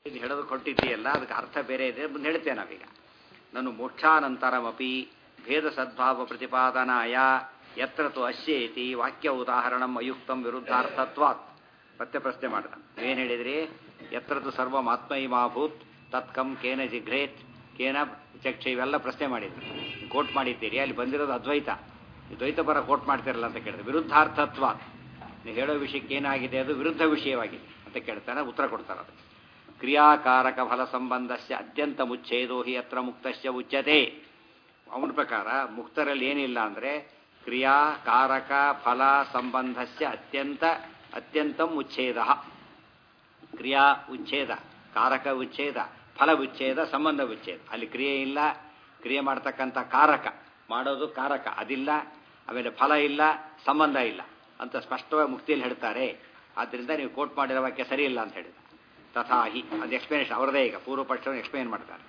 ಇದು ಹೇಳೋದು ಕೊಟ್ಟಿದ್ದೀಯಲ್ಲ ಅದಕ್ಕೆ ಅರ್ಥ ಬೇರೆ ಇದೆ ಮುಂದೆ ಹೇಳ್ತೇವೆ ನಾವೀಗ ನಾನು ಮೋಕ್ಷಾನಂತರಮಪಿ ಭೇದ ಸದ್ಭಾವ ಪ್ರತಿಪಾದನಾಯ ಯತ್ರ ತು ಅಸ್ಯೇತಿ ವಾಕ್ಯ ಉದಾಹರಣಂ ಅಯುಕ್ತಂ ವಿರುದ್ಧಾರ್ಥತ್ವಾತ್ ಮತ್ತೆ ಪ್ರಶ್ನೆ ಮಾಡಿದ ಏನು ಹೇಳಿದ್ರಿ ಯತ್ರ ತು ಸರ್ವಮಾತ್ಮೈಮಾಭೂತ್ ತತ್ಕಂ ಕೇನ ಜಿಘ್ರೇತ್ ಕೇನ ಚಕ್ಷ ಇವೆಲ್ಲ ಪ್ರಶ್ನೆ ಮಾಡಿದ್ರು ಕೋಟ್ ಮಾಡಿದ್ದೀರಿ ಅಲ್ಲಿ ಬಂದಿರೋದು ಅದ್ವೈತ ಈ ದ್ವೈತ ಪರ ಕೋಟ್ ಮಾಡ್ತಿರಲ್ಲ ಅಂತ ಕೇಳಿದ್ರೆ ವಿರುದ್ಧಾರ್ಥತ್ವಾತ್ ನೀವು ಹೇಳೋ ವಿಷಯಕ್ಕೆ ಏನಾಗಿದೆ ಅದು ವಿರುದ್ಧ ವಿಷಯವಾಗಿದೆ ಅಂತ ಕೇಳ್ತಾನೆ ಉತ್ತರ ಕೊಡ್ತಾರೆ ಅದು ಕ್ರಿಯಾಕಾರಕ ಫಲ ಸಂಬಂಧಸ್ಯ ಅತ್ಯಂತ ಮುಚ್ಚೇದೋ ಹಿ ಅತ್ರ ಮುಕ್ತಸ್ಯ ಉಚ್ಯತೆ ಅವನ ಪ್ರಕಾರ ಮುಕ್ತರಲ್ಲಿ ಏನಿಲ್ಲ ಅಂದರೆ ಕ್ರಿಯಾಕಾರಕ ಫಲ ಸಂಬಂಧಸ್ಯ ಅತ್ಯಂತ ಅತ್ಯಂತಂ ಉಚ್ಛೇದ ಕ್ರಿಯಾ ಉಚ್ಛೇದ ಕಾರಕ ಉಚ್ಛೇದ ಫಲ ಉಚ್ಛೇದ ಸಂಬಂಧ ಉಚ್ಛೇದ ಅಲ್ಲಿ ಕ್ರಿಯೆ ಇಲ್ಲ ಕ್ರಿಯೆ ಮಾಡ್ತಕ್ಕಂಥ ಕಾರಕ ಮಾಡೋದು ಕಾರಕ ಅದಿಲ್ಲ ಆಮೇಲೆ ಫಲ ಇಲ್ಲ ಸಂಬಂಧ ಇಲ್ಲ ಅಂತ ಸ್ಪಷ್ಟವಾಗಿ ಮುಕ್ತಿಯಲ್ಲಿ ಹೇಳ್ತಾರೆ ಆದ್ದರಿಂದ ನೀವು ಕೋಟ್ ಮಾಡಿರೋ ವಾಕ್ಯ ಸರಿ ಇಲ್ಲ ಅಂತ ಹೇಳಿದ ತಥಾ ಹಿ ಅದು ಎಕ್ಸ್ಪ್ಲೇನೇಷನ್ ಅವರದೇ ಈಗ ಪೂರ್ವ ಪಕ್ಷವನ್ನು ಎಕ್ಸ್ಪ್ಲೇನ್ ಮಾಡ್ತಾರೆ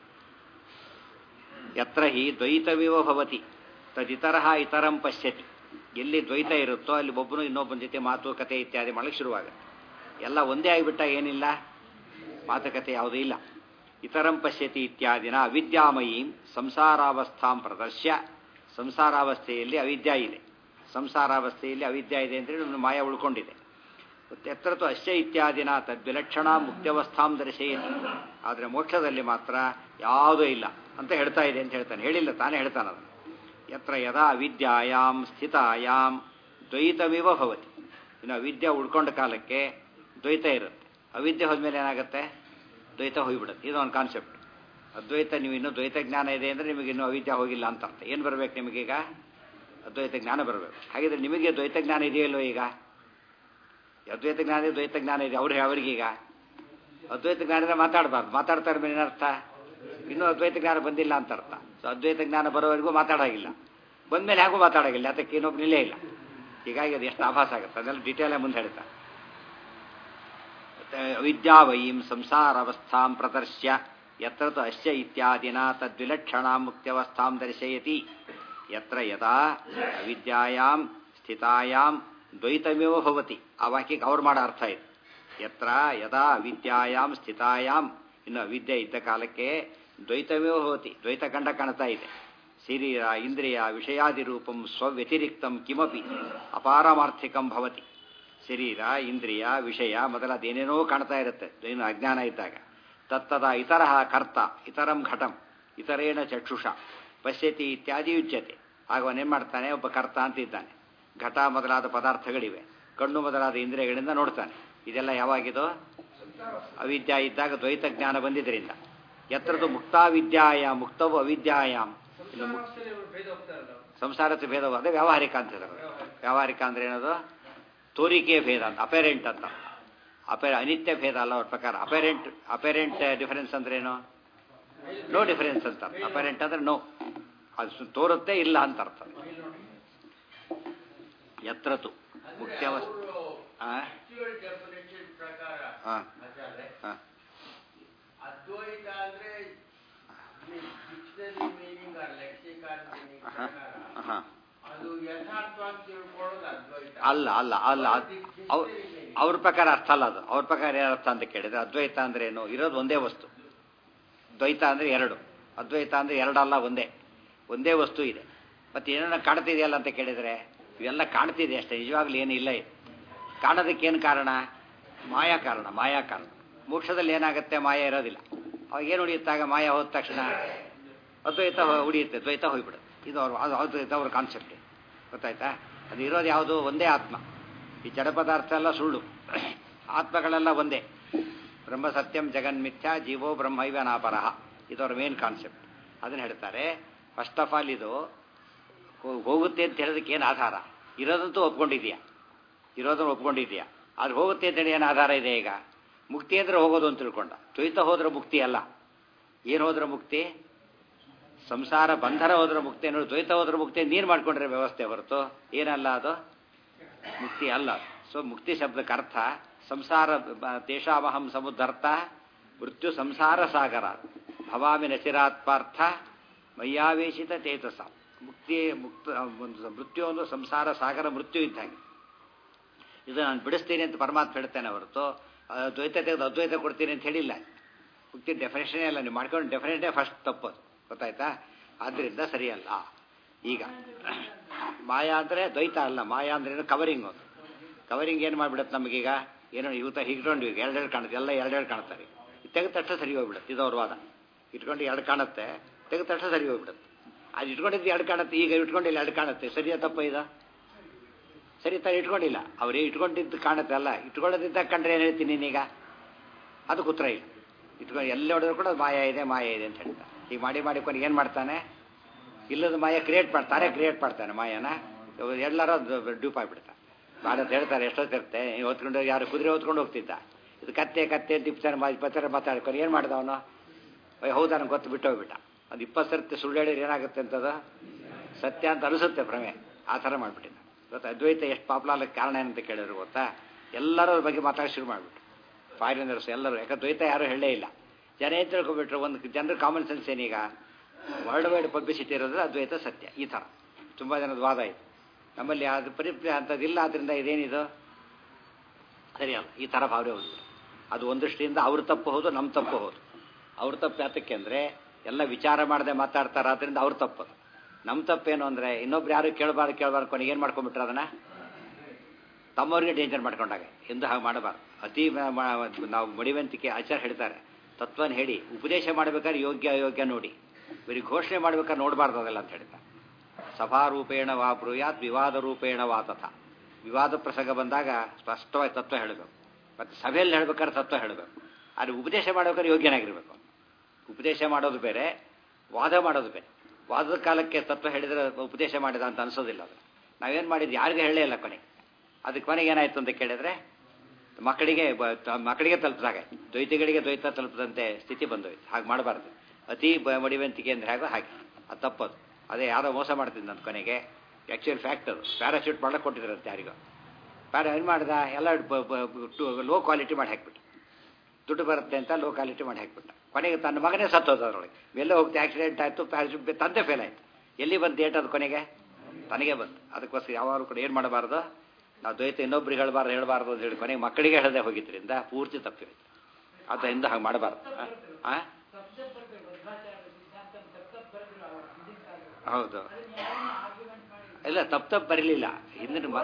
ಯತ್ರ ಹಿ ದ್ವೈತವಿವ ಭವತಿ ತದಿತರ ಇತರಂ ಪಶ್ಯತಿ ಎಲ್ಲಿ ದ್ವೈತ ಇರುತ್ತೋ ಅಲ್ಲಿ ಒಬ್ಬನು ಇನ್ನೊಬ್ಬನ ಜೊತೆ ಮಾತುಕತೆ ಇತ್ಯಾದಿ ಮಾಡಲಿಕ್ಕೆ ಶುರುವಾಗುತ್ತೆ ಎಲ್ಲ ಒಂದೇ ಆಗಿಬಿಟ್ಟಾಗ ಏನಿಲ್ಲ ಮಾತುಕತೆ ಯಾವುದೂ ಇಲ್ಲ ಇತರಂ ಪಶ್ಯತಿ ಇತ್ಯಾದಿನ ಅವಿದ್ಯಾಮಯೀಂ ಸಂಸಾರಾವಸ್ಥಾಂ ಪ್ರದರ್ಶ್ಯ ಸಂಸಾರಾವಸ್ಥೆಯಲ್ಲಿ ಅವಿದ್ಯಾ ಇದೆ ಸಂಸಾರಾವಸ್ಥೆಯಲ್ಲಿ ಅವಿದ್ಯಾ ಇದೆ ಅಂದರೆ ನಮ್ಮ ಮಾಯ ಉಳ್ಕೊಂಡಿದೆ ಎತ್ತರತು ಅಶ್ಯ ಇತ್ಯಾದಿನ ತದ್ವಿಲಕ್ಷಣ ಮುಕ್ತ್ಯವಸ್ಥಾಂ ದರ್ಶಯತಿ ಆದರೆ ಮೋಕ್ಷದಲ್ಲಿ ಮಾತ್ರ ಯಾವುದೂ ಇಲ್ಲ ಅಂತ ಹೇಳ್ತಾ ಇದೆ ಅಂತ ಹೇಳ್ತಾನೆ ಹೇಳಿಲ್ಲ ತಾನೇ ಹೇಳ್ತಾನೆ ಅದು ಯತ್ರ ಯದಾ ಅವಿದ್ಯಾಯಾಂ ಸ್ಥಿತಾಯಾಂ ದ್ವೈತವಿವ ಭವತಿ ಇನ್ನು ಅವಿದ್ಯೆ ಉಳ್ಕೊಂಡ ಕಾಲಕ್ಕೆ ದ್ವೈತ ಇರುತ್ತೆ ಅವಿದ್ಯೆ ಹೋದ್ಮೇಲೆ ಏನಾಗುತ್ತೆ ದ್ವೈತ ಹೋಗಿಬಿಡುತ್ತೆ ಇದು ಒಂದು ಕಾನ್ಸೆಪ್ಟ್ ಅದ್ವೈತ ನೀವು ಇನ್ನೂ ದ್ವೈತ ಜ್ಞಾನ ಇದೆ ಅಂದರೆ ನಿಮಗೆ ಇನ್ನೂ ಅವಿದ್ಯೆ ಹೋಗಿಲ್ಲ ಅಂತ ಅರ್ಥ ಏನು ಬರಬೇಕು ನಿಮಗೀಗ ಅದ್ವೈತ ಜ್ಞಾನ ಬರಬೇಕು ಹಾಗಿದ್ರೆ ನಿಮಗೆ ದ್ವೈತ ಜ್ಞಾನ ಇದೆಯಲ್ಲೋ ಈಗ ಅದ್ವೈತ ಜ್ಞಾನ ಇದೆ ದ್ವೈತ ಜ್ಞಾನ ಇದೆ ಅವ್ರಿಗೆ ಅವ್ರಿಗೀಗ ಅದ್ವೈತ ಜ್ಞಾನದ ಮಾತಾಡಬಾರ್ದು ಮಾತಾಡ್ತಾರೆ ಮೇಲೆ ಏನರ್ಥ ಇನ್ನೂ ಅದ್ವೈತ ಜ್ಞಾನ ಬಂದಿಲ್ಲ ಅಂತ ಅರ್ಥ ಸೊ ಅದ್ವೈತ ಜ್ಞಾನ ಬರೋವರೆಗೂ ಮಾತಾಡೋಗಿಲ್ಲ ಬಂದಮೇಲೆ ಹೇಗೂ ಮಾತಾಡೋಗಿಲ್ಲ ಅದಕ್ಕೆ ಇನ್ನೊಬ್ಬ ನಿಲ್ಲೇ ಇಲ್ಲ ಹೀಗಾಗಿ ಅದು ಎಷ್ಟು ಆಭಾಸ ಆಗುತ್ತೆ ಅದೆಲ್ಲ ಡೀಟೇಲ್ ಮುಂದೆ ಹೇಳ್ತಾ ವಿದ್ಯಾವಯೀಂ ಸಂಸಾರಾವಸ್ಥಾಂ ಪ್ರದರ್ಶ್ಯ ಯತ್ರ ತು ಅಶ್ಯ ಇತ್ಯಾದಿನ ತದ್ವಿಲಕ್ಷಣ ಮುಕ್ತ್ಯವಸ್ಥಾಂ ದರ್ಶಯತಿ ಯತ್ರ ಯದಾ ಅವಿದ್ಯಾಯಾಂ ಸ್ಥಿತಾಯಾಂ ದ್ವೈತಮೇವ ಭವತಿ ಆ ವಾಕ್ಯಕ್ಕೆ ಅವ್ರು ಮಾಡೋ ಅರ್ಥ ಇದೆ ಯತ್ರ ಯದಾ ಅವಿದ್ಯಾಯಾಂ ಸ್ಥಿತಾಯಾಂ ಇನ್ನು ಅವಿದ್ಯೆ ಇದ್ದ ಕಾಲಕ್ಕೆ ದ್ವೈತಮೇವ ಭವತಿ ದ್ವೈತ ಕಂಡ ಕಾಣ್ತಾ ಇದೆ ಶರೀರ ಇಂದ್ರಿಯ ವಿಷಯಾದಿ ರೂಪಂ ಸ್ವವ್ಯತಿರಿಕ್ತಂ ಕಿಮಪಿ ಅಪಾರಮಾರ್ಥಿಕಂ ಭವತಿ ಶರೀರ ಇಂದ್ರಿಯ ವಿಷಯ ಮೊದಲಾದೇನೇನೋ ಕಾಣ್ತಾ ಇರುತ್ತೆ ಏನು ಅಜ್ಞಾನ ಇದ್ದಾಗ ತತ್ತದ ಇತರ ಕರ್ತ ಇತರಂ ಘಟಂ ಇತರೇಣ ಚಕ್ಷುಷ ಪಶ್ಯತಿ ಇತ್ಯಾದಿ ಯುಜ್ಯತೆ ಆಗ ಅವನೇನು ಮಾಡ್ತಾನೆ ಒಬ್ಬ ಕರ್ತ ಅಂತ ಇದ್ದಾನೆ ಘಟ ಮೊದಲಾದ ಪದಾರ್ಥಗಳಿವೆ ಕಣ್ಣು ಮೊದಲಾದ ಇಂದ್ರಿಯಗಳಿಂದ ನೋಡ್ತಾನೆ ಇದೆಲ್ಲ ಯಾವಾಗಿದೋ ಅವಿದ್ಯಾ ಇದ್ದಾಗ ದ್ವೈತ ಜ್ಞಾನ ಬಂದಿದ್ದರಿಂದ ಎತ್ತರದ್ದು ಮುಕ್ತಾವಿದ್ಯಾಯ ಮುಕ್ತವು ಅವಿದ್ಯಾಯಾಮ್ ಇನ್ನು ಮುಕ್ ಸಂಸಾರಕ್ಕೆ ಭೇದವು ಅದೇ ವ್ಯಾವಹಾರಿಕ ಅಂತ ಹೇಳಿದ್ರು ವ್ಯಾವಹಾರಿಕ ಅಂದ್ರೆ ಏನದು ತೋರಿಕೆಯ ಭೇದ ಅಂತ ಅಪೆರೆಂಟ್ ಅಂತ ಅಪೆ ಅನಿತ್ಯ ಭೇದ ಅಲ್ಲ ಅವ್ರ ಪ್ರಕಾರ ಅಪೆರೆಂಟ್ ಅಪೆರೆಂಟ್ ಡಿಫರೆನ್ಸ್ ಅಂದ್ರೆ ಏನು ನೋ ಡಿಫರೆನ್ಸ್ ಅಂತ ಅಪೆರೆಂಟ್ ಅಂದ್ರೆ ನೋ ಅದು ತೋರುತ್ತೆ ಇಲ್ಲ ಅಂತ ಅರ್ಥ ಎತ್ರತು ಮುಖ್ಯವಸ್ತು ಅದ್ವೈತ ಅಂದ್ರೆ ಡಿಕ್ಷನರಿ ಮೀನಿಂಗ್ ಲೆಕ್ಸಿಕಾನ್ ಮೀನಿಂಗ್ ಅದು ಯಥಾರ್ಥ ಅಂತ ತಿಳ್ಕೊಳ್ಳೋದು ಅದ್ವೈತ ಅಲ್ಲ ಅಲ್ಲ ಅಲ್ಲ ಅವ್ರ ಅವ್ರ ಪ್ರಕಾರ ಅರ್ಥ ಅಲ್ಲ ಅದು ಅವ್ರ ಪ್ರಕಾರ ಏನು ಅರ್ಥ ಅಂತ ಕೇಳಿದ್ರೆ ಅದ್ವೈತ ಅಂದ್ರೆ ಏನು ಇರೋದು ಒಂದೇ ವಸ್ತು ದ್ವೈತ ಅಂದ್ರೆ ಎರಡು ಅದ್ವೈತ ಅಂದ್ರೆ ಎರಡಲ್ಲ ಒಂದೇ ಒಂದೇ ವಸ್ತು ಇದೆ ಮತ್ತೆ ಏನನ್ನ ಕಾಣ್ತಿದೆಯಲ್ಲ ಅಂತ ಕೇಳಿದ್ರೆ ಇವೆಲ್ಲ ಕಾಣ್ತಿದೆ ಅಷ್ಟೇ ನಿಜವಾಗ್ಲೂ ಏನು ಇಲ್ಲ ಇದು ಕಾಣೋದಕ್ಕೇನು ಕಾರಣ ಮಾಯಾ ಕಾರಣ ಮಾಯಾ ಕಾರಣ ಮೋಕ್ಷದಲ್ಲಿ ಏನಾಗುತ್ತೆ ಮಾಯ ಇರೋದಿಲ್ಲ ಅವಾಗ ಏನು ಉಳಿಯುತ್ತಾಗ ಮಾಯ ಹೋದ ತಕ್ಷಣ ಅದ್ವೈತ ಉಳಿಯುತ್ತೆ ದ್ವೈತ ಹೋಗ್ಬಿಡುತ್ತೆ ಇದು ಅವ್ರ ಅದು ಅದ್ವೈತ ಅವ್ರ ಕಾನ್ಸೆಪ್ಟ್ ಗೊತ್ತಾಯ್ತಾ ಅದು ಇರೋದು ಯಾವುದು ಒಂದೇ ಆತ್ಮ ಈ ಜಡ ಪದಾರ್ಥ ಎಲ್ಲ ಸುಳ್ಳು ಆತ್ಮಗಳೆಲ್ಲ ಒಂದೇ ಬ್ರಹ್ಮ ಸತ್ಯಂ ಜಗನ್ಮಿಥ್ಯ ಜೀವೋ ಬ್ರಹ್ಮೈವ ನಾಪರಹ ಇದು ಅವ್ರ ಮೇನ್ ಕಾನ್ಸೆಪ್ಟ್ ಅದನ್ನು ಹೇಳ್ತಾರೆ ಫಸ್ಟ್ ಆಫ್ ಆಲ್ ಇದು ಹೋಗುತ್ತೆ ಅಂತ ಹೇಳೋದಕ್ಕೆ ಏನು ಆಧಾರ ಇರೋದಂತೂ ಒಪ್ಕೊಂಡಿದ್ಯಾ ಇರೋದನ್ನು ಒಪ್ಕೊಂಡಿದ್ಯಾ ಆದ್ರೆ ಹೋಗುತ್ತೆ ಅಂತೇಳಿ ಏನು ಆಧಾರ ಇದೆ ಈಗ ಮುಕ್ತಿ ಅಂದ್ರೆ ಹೋಗೋದು ಅಂತ ತಿಳ್ಕೊಂಡ ದ್ವೈತ ಹೋದ್ರೆ ಮುಕ್ತಿ ಅಲ್ಲ ಏನು ಹೋದ್ರೆ ಮುಕ್ತಿ ಸಂಸಾರ ಬಂಧನ ಹೋದ್ರೆ ಮುಕ್ತಿ ನೋಡಿ ದ್ವೈತ ಹೋದ್ರೆ ಮುಕ್ತಿ ನೀರು ಮಾಡ್ಕೊಂಡ್ರೆ ವ್ಯವಸ್ಥೆ ಹೊರತು ಏನಲ್ಲ ಅದು ಮುಕ್ತಿ ಅಲ್ಲ ಸೊ ಮುಕ್ತಿ ಶಬ್ದಕ್ಕೆ ಅರ್ಥ ಸಂಸಾರ ತೇಷಾಮಹಂ ಸಮುದ್ಧರ್ಥ ಮೃತ್ಯು ಸಂಸಾರ ಸಾಗರ ಭವಾಮಿ ನಚಿರಾತ್ ಪಾರ್ಥ ಮಯ್ಯಾವೇಶಿತ ಚೇತಸ ಮುಕ್ತಿ ಮುಕ್ತ ಒಂದು ಮೃತ್ಯು ಒಂದು ಸಂಸಾರ ಸಾಗರ ಮೃತ್ಯು ಇದ್ದಂಗೆ ಇದು ನಾನು ಬಿಡಿಸ್ತೀನಿ ಅಂತ ಪರಮಾತ್ಮ ಹೇಳ್ತೇನೆ ಹೊರತು ದ್ವೈತ ತೆಗೆದು ಅದ್ವೈತ ಕೊಡ್ತೀನಿ ಅಂತ ಹೇಳಿಲ್ಲ ಮುಕ್ತಿ ಡೆಫಿನೇಷನೇ ಅಲ್ಲ ನೀವು ಮಾಡ್ಕೊಂಡು ಡೆಫಿನೇಟೇ ಫಸ್ಟ್ ತಪ್ಪದು ಗೊತ್ತಾಯ್ತಾ ಆದ್ದರಿಂದ ಸರಿಯಲ್ಲ ಈಗ ಮಾಯಾ ಅಂದರೆ ದ್ವೈತ ಅಲ್ಲ ಮಾಯಾ ಅಂದ್ರೆ ಕವರಿಂಗ್ ಅದು ಕವರಿಂಗ್ ಏನು ಮಾಡಿಬಿಡುತ್ತೆ ನಮಗೀಗ ಏನೋ ಇವತ್ತ ಹಿಡ್ಕೊಂಡು ಈಗ ಎರಡೆರಡು ಕಾಣುತ್ತೆ ಎಲ್ಲ ಎರಡೆರಡು ಕಾಣ್ತಾರೆ ತೆಗೆದ ತಕ್ಷಣ ಸರಿ ಹೋಗ್ಬಿಡುತ್ತೆ ಇದು ಅವ್ರ ವಾದ ಇಟ್ಕೊಂಡು ಎರಡು ಕಾಣುತ್ತೆ ತೆಗೆದ ತಕ್ಷಣ ಸರಿ ಹೋಗ್ಬಿಡುತ್ತೆ ಅದು ಇಟ್ಕೊಂಡಿದ್ದು ಎರಡು ಕಾಣುತ್ತೆ ಈಗ ಇಟ್ಕೊಂಡಿಲ್ಲ ಎರಡು ಕಾಣುತ್ತೆ ಸರಿಯಾ ತಪ್ಪ ಇದು ಸರಿ ತರ ಇಟ್ಕೊಂಡಿಲ್ಲ ಅವರೇ ಇಟ್ಕೊಂಡಿದ್ದು ಕಾಣುತ್ತೆ ಅಲ್ಲ ಇಟ್ಕೊಳ್ಳೋದಿದ್ದ ಕಂಡ್ರೆ ಏನು ಹೇಳ್ತೀನಿ ನೀನೀಗ ಅದಕ್ಕೆ ಉತ್ತರ ಇಲ್ಲ ಇಟ್ಕೊಂಡು ಎಲ್ಲಿ ಹೊಡೆದ್ರು ಕೂಡ ಮಾಯ ಇದೆ ಮಾಯ ಇದೆ ಅಂತ ಹೇಳ್ತಾರೆ ಈಗ ಮಾಡಿ ಮಾಡಿ ಕೊನೆಗೆ ಏನು ಮಾಡ್ತಾನೆ ಇಲ್ಲದ ಮಾಯ ಕ್ರಿಯೇಟ್ ಮಾಡ್ತಾರೆ ಕ್ರಿಯೇಟ್ ಮಾಡ್ತಾನೆ ಮಾಯನ ಎಲ್ಲರೂ ಡ್ಯೂಪ್ ಆಗಿಬಿಡ್ತಾನೆ ಮಾಡಂತ ಹೇಳ್ತಾರೆ ಎಷ್ಟೊತ್ತಿರುತ್ತೆ ಹೊತ್ಕೊಂಡು ಯಾರು ಕುದುರೆ ಹೊತ್ಕೊಂಡು ಹೋಗ್ತಿದ್ದ ಇದು ಕತ್ತೆ ಕತ್ತೆ ಅಂತ ಇಪ್ಪತ್ತಾರು ಇಪ್ಪತ್ತಾರು ಮಾತಾಡ್ಕೊಂಡು ಏನು ಮಾಡ್ದ ಅವನು ಹೌದಾ ನಂಗೆ ಗೊತ್ತು ಬಿಟ್ಟು ಹೋಗ್ಬಿಟ್ಟ ಅದು ಇಪ್ಪತ್ತು ಸರ್ತಿ ಸುಳ್ಳು ಹೇಳಿದ್ರೆ ಏನಾಗುತ್ತೆ ಅಂತದ ಸತ್ಯ ಅಂತ ಅನಿಸುತ್ತೆ ಭ್ರಮೆ ಆ ಥರ ಮಾಡಿಬಿಟ್ಟಿದ್ದ ಗೊತ್ತಾ ಅದ್ವೈತ ಎಷ್ಟು ಪಾಪ್ಲಾಲಕ್ಕೆ ಕಾರಣ ಏನಂತ ಕೇಳಿದ್ರು ಗೊತ್ತಾ ಎಲ್ಲರೂ ಅದ್ರ ಬಗ್ಗೆ ಮಾತಾಡಿ ಶುರು ಮಾಡಿಬಿಟ್ರು ಫಾರಿನರ್ಸ್ ಎಲ್ಲರೂ ಯಾಕಂದ್ರೆ ದ್ವೈತ ಯಾರೂ ಹೇಳೇ ಇಲ್ಲ ಜನ ಏನು ತಿಳ್ಕೊಬಿಟ್ರು ಒಂದು ಜನರ ಕಾಮನ್ ಸೆನ್ಸ್ ಏನೀಗ ವರ್ಲ್ಡ್ ವೈಡ್ ಪಬ್ಲಿಸಿಟಿ ಇರೋದ್ರೆ ಅದ್ವೈತ ಸತ್ಯ ಈ ಥರ ತುಂಬ ಜನದ ವಾದ ಇದೆ ನಮ್ಮಲ್ಲಿ ಅದು ಪರಿಪ್ರಿ ಅಂಥದ್ದಿಲ್ಲ ಆದ್ದರಿಂದ ಇದೇನಿದು ಸರಿಯಲ್ಲ ಈ ಥರ ಭಾವನೆ ಹೌದು ಅದು ಒಂದು ದೃಷ್ಟಿಯಿಂದ ಅವ್ರ ತಪ್ಪು ಹೌದು ನಮ್ಮ ತಪ್ಪು ಹೌದು ಅವ್ರ ತಪ್ಪು ಯಾತಕ್ಕೆ ಅಂದರೆ ಎಲ್ಲ ವಿಚಾರ ಮಾಡದೆ ಮಾತಾಡ್ತಾರೆ ಅದರಿಂದ ಅವ್ರ ತಪ್ಪು ನಮ್ಮ ತಪ್ಪೇನು ಅಂದರೆ ಇನ್ನೊಬ್ರು ಯಾರು ಕೇಳಬಾರ್ದು ಕೇಳಬಾರ್ದು ಕೊನೆಗೆ ಏನು ಮಾಡ್ಕೊಂಡ್ಬಿಟ್ರೆ ಅದನ್ನು ತಮ್ಮವ್ರಿಗೆ ಡೇಂಜರ್ ಮಾಡ್ಕೊಂಡಾಗ ಎಂದು ಹಾಗೆ ಮಾಡಬಾರ್ದು ಅತಿ ಮ- ಮ- ನಾವು ಮಡಿವಂತಿಕೆ ಆಚಾರ ಹೇಳ್ತಾರೆ ತತ್ವನ ಹೇಳಿ ಉಪದೇಶ ಮಾಡಬೇಕಾದ್ರೆ ಯೋಗ್ಯ ಅಯೋಗ್ಯ ನೋಡಿ ಬರೀ ಘೋಷಣೆ ಮಾಡ್ಬೇಕಾದ್ರೆ ನೋಡಬಾರ್ದು ಅದೆಲ್ಲ ಅಂತ ಹೇಳ್ತಾರೆ ಸಭಾರೂಪೇಣ ವಾ ಬ್ರೂಯಾತ್ ವಿವಾದ ರೂಪೇಣ ವಾ ತಥ ವಿವಾದ ಪ್ರಸಂಗ ಬಂದಾಗ ಸ್ಪಷ್ಟವಾಗಿ ತತ್ವ ಹೇಳಬೇಕು ಮತ್ತು ಸಭೆಯಲ್ಲಿ ಹೇಳ್ಬೇಕಾದ್ರೆ ತತ್ವ ಹೇಳಬೇಕು ಆದರೆ ಉಪದೇಶ ಮಾಡ್ಬೇಕಾದ್ರೆ ಯೋಗ್ಯನಾಗಿರ್ಬೇಕು ಉಪದೇಶ ಮಾಡೋದು ಬೇರೆ ವಾದ ಮಾಡೋದು ಬೇರೆ ವಾದದ ಕಾಲಕ್ಕೆ ತತ್ವ ಹೇಳಿದರೆ ಉಪದೇಶ ಮಾಡಿದ ಅಂತ ಅನ್ಸೋದಿಲ್ಲ ಅದು ನಾವೇನು ಮಾಡಿದ್ದು ಯಾರಿಗೂ ಹೇಳೇ ಇಲ್ಲ ಕೊನೆಗೆ ಅದಕ್ಕೆ ಕೊನೆಗೆ ಏನಾಯ್ತು ಅಂತ ಕೇಳಿದ್ರೆ ಮಕ್ಕಳಿಗೆ ಬ- ತ- ಮಕ್ಕಳಿಗೆ ತಲುಪಿದಾಗ ದ್ವೈತಿಗಳಿಗೆ ದ್ವೈತ ತಲುಪದಂತೆ ಸ್ಥಿತಿ ಬಂದೋಯ್ತು ಹಾಗೆ ಮಾಡಬಾರ್ದು ಅತಿ ಬ- ಮಡಿವಂತಿಕೆ ಅಂದರೆ ಹಾಗೋ ಹಾಗೆ ಅದು ತಪ್ಪದು ಅದೇ ಯಾರೋ ಮೋಸ ಮಾಡ್ತಿದ್ದ ನನ್ನ ಕೊನೆಗೆ ಆ್ಯಕ್ಚುಯಲ್ ಫ್ಯಾಕ್ಟ್ ಅದು ಪ್ಯಾರಾಶೂಟ್ ಮಾಡಕ್ಕೆ ಕೊಟ್ಟಿದ್ರಂತೆ ಯಾರಿಗೋ ಪ್ಯಾರಾ ಏನು ಮಾಡ್ದ ಎಲ್ಲ ಲೋ ಕ್ವಾಲಿಟಿ ಮಾಡಿ ಹಾಕ್ಬಿಟ್ಟು ದುಡ್ಡು ಬರುತ್ತೆ ಅಂತ ಲೋ ಕ್ವಾಲಿಟಿ ಮಾಡಿ ಹಾಕ್ಬಿಟ್ಟ ಕೊನೆಗೆ ತನ್ನ ಮಗನೇ ಸತ್ತೋದು ಅದರೊಳಗೆ ಎಲ್ಲೇ ಹೋಗ್ತಾ ಆಕ್ಸಿಡೆಂಟ್ ಆಯಿತು ಪ್ಯಾರಾಶೂಟ್ ತಂದೆ ಫೇಲ್ ಆಯಿತು ಎಲ್ಲಿ ಬಂತು ಏಟ್ ಅದು ಕೊನೆಗೆ ತನಗೆ ಬಂತು ಅದಕ್ಕೋಸ್ಕರ ಯಾವಾಗಲೂ ಕೂಡ ಏನು ಮಾಡಬಾರ್ದು ನಾವು ದ್ವೈತ ಇನ್ನೊಬ್ರಿಗೆ ಹೇಳಬಾರ್ದು ಹೇಳಬಾರ್ದು ಅಂತ ಹೇಳಿ ಕೊನೆಗೆ ಮಕ್ಕಳಿಗೆ ಹೇಳದೆ ಹೋಗಿದ್ರಿಂದ ಪೂರ್ತಿ ತಪ್ಪಿರುತ್ತೆ ಅದರಿಂದ ಹಾಗೆ ಮಾಡಬಾರ್ದು ಆ? ಆ? ಹೌದು ಇಲ್ಲ ತಪ್ಪು ತಪ್ಪು ಬರಲಿಲ್ಲ ಹಿಂದಿನ ಮ-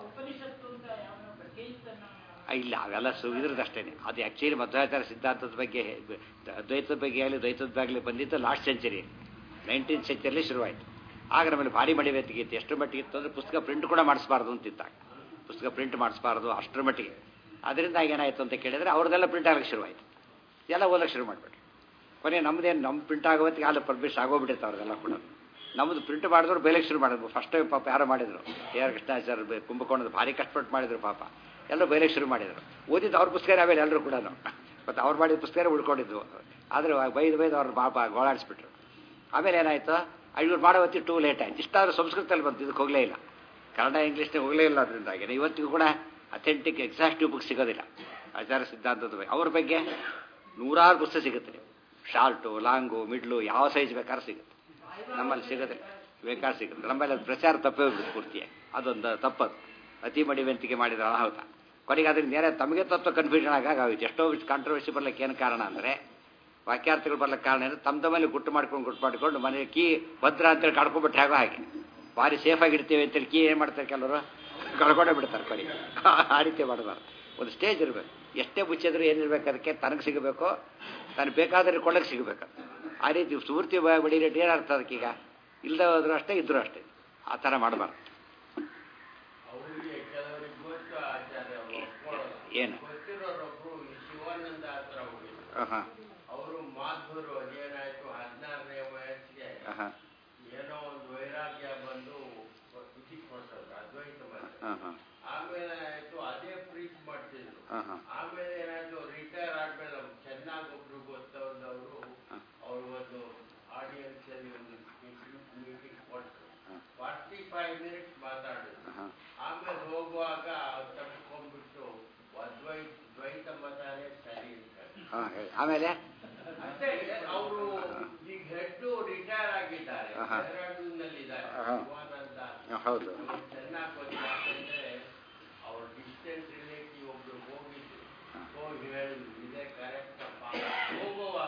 ಇಲ್ಲ ಅವೆಲ್ಲ ಸು ಇದ್ರದಷ್ಟೇ ಅದು ಆ್ಯಕ್ಚುಲಿ ಮಧ್ವಾಚಾರ ಸಿದ್ಧಾಂತದ ಬಗ್ಗೆ ದ್ವೈತದ ಬಗ್ಗೆ ಆಗಲಿ ದ್ವೈತದ ಬಗ್ಗೆ ಬಂದಿದ್ದು ಲಾಸ್ಟ್ ಸೆಂಚುರಿ ನೈನ್ಟೀನ್ ಸೆಂಚುರಿಯಲ್ಲಿ ಶುರುವಾಯಿತು ಆಗ ನಮ್ಮಲ್ಲಿ ಭಾರಿ ಮಡಿವೇತಿಗೆ ಇತ್ತು ಎಷ್ಟು ಮಟ್ಟಿಗೆ ಇತ್ತು ಅಂದರೆ ಪುಸ್ತಕ ಪ್ರಿಂಟ್ ಕೂಡ ಮಾಡಿಸ್ಬಾರ್ದು ಅಂತಿದ್ದಾಗ ಪುಸ್ತಕ ಪ್ರಿಂಟ್ ಮಾಡಿಸ್ಬಾರ್ದು ಅಷ್ಟರ ಮಟ್ಟಿಗೆ ಅದರಿಂದ ಏನಾಯಿತು ಅಂತ ಕೇಳಿದರೆ ಅವ್ರದ್ದೆಲ್ಲ ಪ್ರಿಂಟ್ ಆಗಕ್ಕೆ ಶುರುವಾಯಿತು ಎಲ್ಲ ಓದಕ್ಕೆ ಶುರು ಮಾಡಿಬಿಟ್ರು ಕೊನೆ ನಮ್ಮದೇನು ನಮ್ಮ ಪ್ರಿಂಟ್ ಆಗೋತ್ತಿಗೆ ಅಲ್ಲಿ ಪಬ್ಲಿಷ್ ಆಗೋಗ್ಬಿಟ್ಟಿತ್ತು ಅವ್ರದೆಲ್ಲ ಕೂಡ ನಮ್ಮದು ಪ್ರಿಂಟ್ ಮಾಡಿದ್ರು ಬೇಲೆಗೆ ಶುರು ಮಾಡಿದ್ರು ಫಸ್ಟ್ ಪಾಪ ಯಾರೋ ಮಾಡಿದ್ರು ಎ ಆರ್ ಕೃಷ್ಣಾಚಾರ್ಯ ಬೆ- ಕುಂಭಕೋಣದ ಭಾರಿ ಕಷ್ಟಪಟ್ಟು ಮಾಡಿದ್ರು ಪಾಪ ಎಲ್ಲರೂ ಬೇಲೆಗೆ ಶುರು ಮಾಡಿದ್ರು ಓದಿದ್ದು ಅವ್ರ ಪುಸ್ತಕ ಆಮೇಲೆ ಎಲ್ಲರೂ ಕೂಡ ಮತ್ತು ಅವ್ರು ಮಾಡಿದ ಪುಸ್ತಕ ಉಳ್ಕೊಂಡಿದ್ವು ಆದರೆ ಬೈದು ಬೈದು ಅವ್ರು ಪಾಪ ಗೋಳಾಡಿಸ್ಬಿಟ್ರು ಆಮೇಲೆ ಏನಾಯಿತು ಇವ್ರು ಮಾಡೋ ಹೊತ್ತಿಗೆ ಟೂ ಲೇಟ್ ಆಯ್ತು ಇಷ್ಟಾದ್ರೂ ಸಂಸ್ಕೃತದಲ್ಲಿ ಬಂತು ಇದಕ್ಕೆ ಹೋಗಲೇ ಇಲ್ಲ ಕನ್ನಡ ಇಂಗ್ಲೀಷ್ನಾಗ ಹೋಗಲೇ ಇಲ್ಲ ಅದರಿಂದಾಗಿ ಇವತ್ತಿಗೂ ಕೂಡ ಅಥೆಂಟಿಕ್ ಎಕ್ಸಾಕ್ಟಿವ್ ಬುಕ್ ಸಿಗೋದಿಲ್ಲ ಆಚಾರ ಸಿದ್ಧಾಂತದ ಬಗ್ಗೆ ಅವ್ರ ಬಗ್ಗೆ ನೂರಾರು ಪುಸ್ತಕ ಸಿಗುತ್ತೆ ನೀವು ಶಾರ್ಟು ಲಾಂಗು ಮಿಡ್ಲು ಯಾವ ಸೈಜ್ ಬೇಕಾದ್ರೂ ಸಿಗುತ್ತೆ ನಮ್ಮಲ್ಲಿ ಸಿಗೋದಿಲ್ಲ ಬೇಕಾದ್ರೆ ಸಿಗುತ್ತೆ ನಮ್ಮಲ್ಲಿ ಅದು ಪ್ರಚಾರ ತಪ್ಪೇ ಹೋಗ್ಬಿಟ್ಟು ಪೂರ್ತಿಯಾಗಿ ಅದೊಂದು ತಪ್ಪದು ಅತಿ ಮಡಿವಂತಿಕೆ ಮಾಡಿದ ಅನಾಹುತ ಕೊನೆಗೆ ಅದರಿಂದ ಏನೇ ತಮಗೆ ತತ್ವ ಕನ್ಫ್ಯೂಷನ್ ಆಗಾಗೋಯ್ತು ಎಷ್ಟೋ ಕಾಂಟ್ರವರ್ಸಿ ಬರ್ಲಿಕ್ಕೆ ಏನು ಕಾರಣ ಅಂದರೆ ವಾಕ್ಯಾರ್ಥಗಳು ಬರ್ಲಿಕ್ಕೆ ಕಾರಣ ಅಂದರೆ ತಮ್ಮ ತಮ್ಮಲ್ಲಿ ಗುಟ್ಟು ಮಾಡ್ಕೊಂಡು ಗುಟ್ಟು ಮಾಡ್ಕೊಂಡು ಮನೆ ಕೀ ಭದ್ರ ಅಂತೇಳಿ ಕಳ್ಕೊಂಡ್ಬಿಟ್ಟು ಹೇಗೋ ಹಾಗೆ ಭಾರಿ ಸೇಫಾಗಿ ಇಡ್ತೀವಿ ಅಂತೇಳಿ ಕೀ ಏನು ಮಾಡ್ತಾರೆ ಕೆಲವರು ಕಳ್ಕೊಂಡೇ ಬಿಡ್ತಾರೆ ಕೊನೆಗೆ ಆ ರೀತಿ ಮಾಡಬಾರ್ದು ಒಂದು ಸ್ಟೇಜ್ ಇರಬೇಕು ಎಷ್ಟೇ ಮುಚ್ಚಿದ್ರು ಏನಿರ್ಬೇಕು ಅದಕ್ಕೆ ತನಗೆ ಸಿಗಬೇಕು ತನಗೆ ಬೇಕಾದ್ರೆ ಕೊಳ್ಳಕ್ಕೆ ಸಿಗಬೇಕು ಆ ರೀತಿ ಪೂರ್ತಿ ಬಡಿ ರೇಟ್ ಏನರ್ಥ ಅದಕ್ಕೀಗ ಇಲ್ಲದೆ ಹೋದ್ರು ಅಷ್ಟೇ ಇದ್ರೂ ಅಷ್ಟೇ ಆ ಥರ ಮಾಡಬಾರ್ದು ಅವರಿಗೆ ಕೆಲವರಿಗೆ ಗೊತ್ತು ಆಚಾರ್ಯ ಒಪ್ಕೊಳ್ಳೋದು. ಏನು ಗೊತ್ತಿರೋರೊಬ್ರು ಈ ಶಿವಾನಂದ ಹತ್ರ ಹೋಗಿದ್ರು ಹಾಂ ಅವರು ಮಾಧುರು ಅದೇನಾಯ್ತು ಹದಿನಾರನೇ ವಯಸ್ಸಿಗೆ ಹಾಂ ಏನೋ ಒಂದು ವೈರಾಗ್ಯ ಬಂದು ಇದಕ್ಕೆ ಹೊರಟವ್ರು ಅದ್ವೈತ ಬಂದು ಹಾಂ ಹಾಂ ಆಮೇಲೆ ಏನಾಯ್ತು ಅದೇ ಪ್ರೀಚ್ ಮಾಡ್ತಿದ್ರು ಹಾಂ ಹಾಂ ಆಮೇಲೆ ಏನಾಯ್ತು ರಿಟೈರ್ ಆದ್ಮೇಲೆ ಅವ್ರು ಚೆನ್ನಾಗಿ ಒಬ್ರು ಗೊತ್ತವ್ರದವರು ಹಾಂ. ಅವರು ಒಂದು ಆಡಿಯನ್ಸ್ ಅಲ್ಲಿ ಒಂದು ಮೀಟಿಂಗ್ ಕೊಟ್ಟರು ಹಾಂ. ಫಾರ್ಟಿ ಫೈವ್ ಮಿನಿಟ್ಸ್ ಮಾತಾಡಿದ್ರು ಹಾಂ ಆಮೇಲೆ ಹೋಗುವಾಗ ತಪ್ಪಿಕೊಂಡ್ಬಿಟ್ಟು ಅದ್ವೈತ ದ್ವೈತ ಮತನೇ ಸರಿ ಅಂತ ಹಾಂ ಹೇಳಿ ಆಮೇಲೆ ಅಷ್ಟೇ ಅವರು ಈಗ ಹೆಡ್ ರಿಟೈರ್ ಆಗಿದ್ದಾರೆ ಆಹಾ. ಡೆಹ್ರಾಡೂನ್ನಲ್ಲಿದ್ದಾರೆ ಆಹಾ. ಶಿವಾನಂದ ಹಾಂ, ಹೌದು ಅವ್ರು ಚೆನ್ನಾಗಿ ಗೊತ್ತು ಯಾಕಂದ್ರೆ ಅವ್ರ ಡಿಸ್ಟೆನ್ಸ್ ರಿಲೇಟಿವ್ ಒಬ್ರು ಹೋಗಿದ್ರು ಹೋಗಿ ಹೇಳಿದ್ರು ಇದೇ ಕರೆಕ್ಟ್ ಅಪ್ಪ ಹೋಗುವ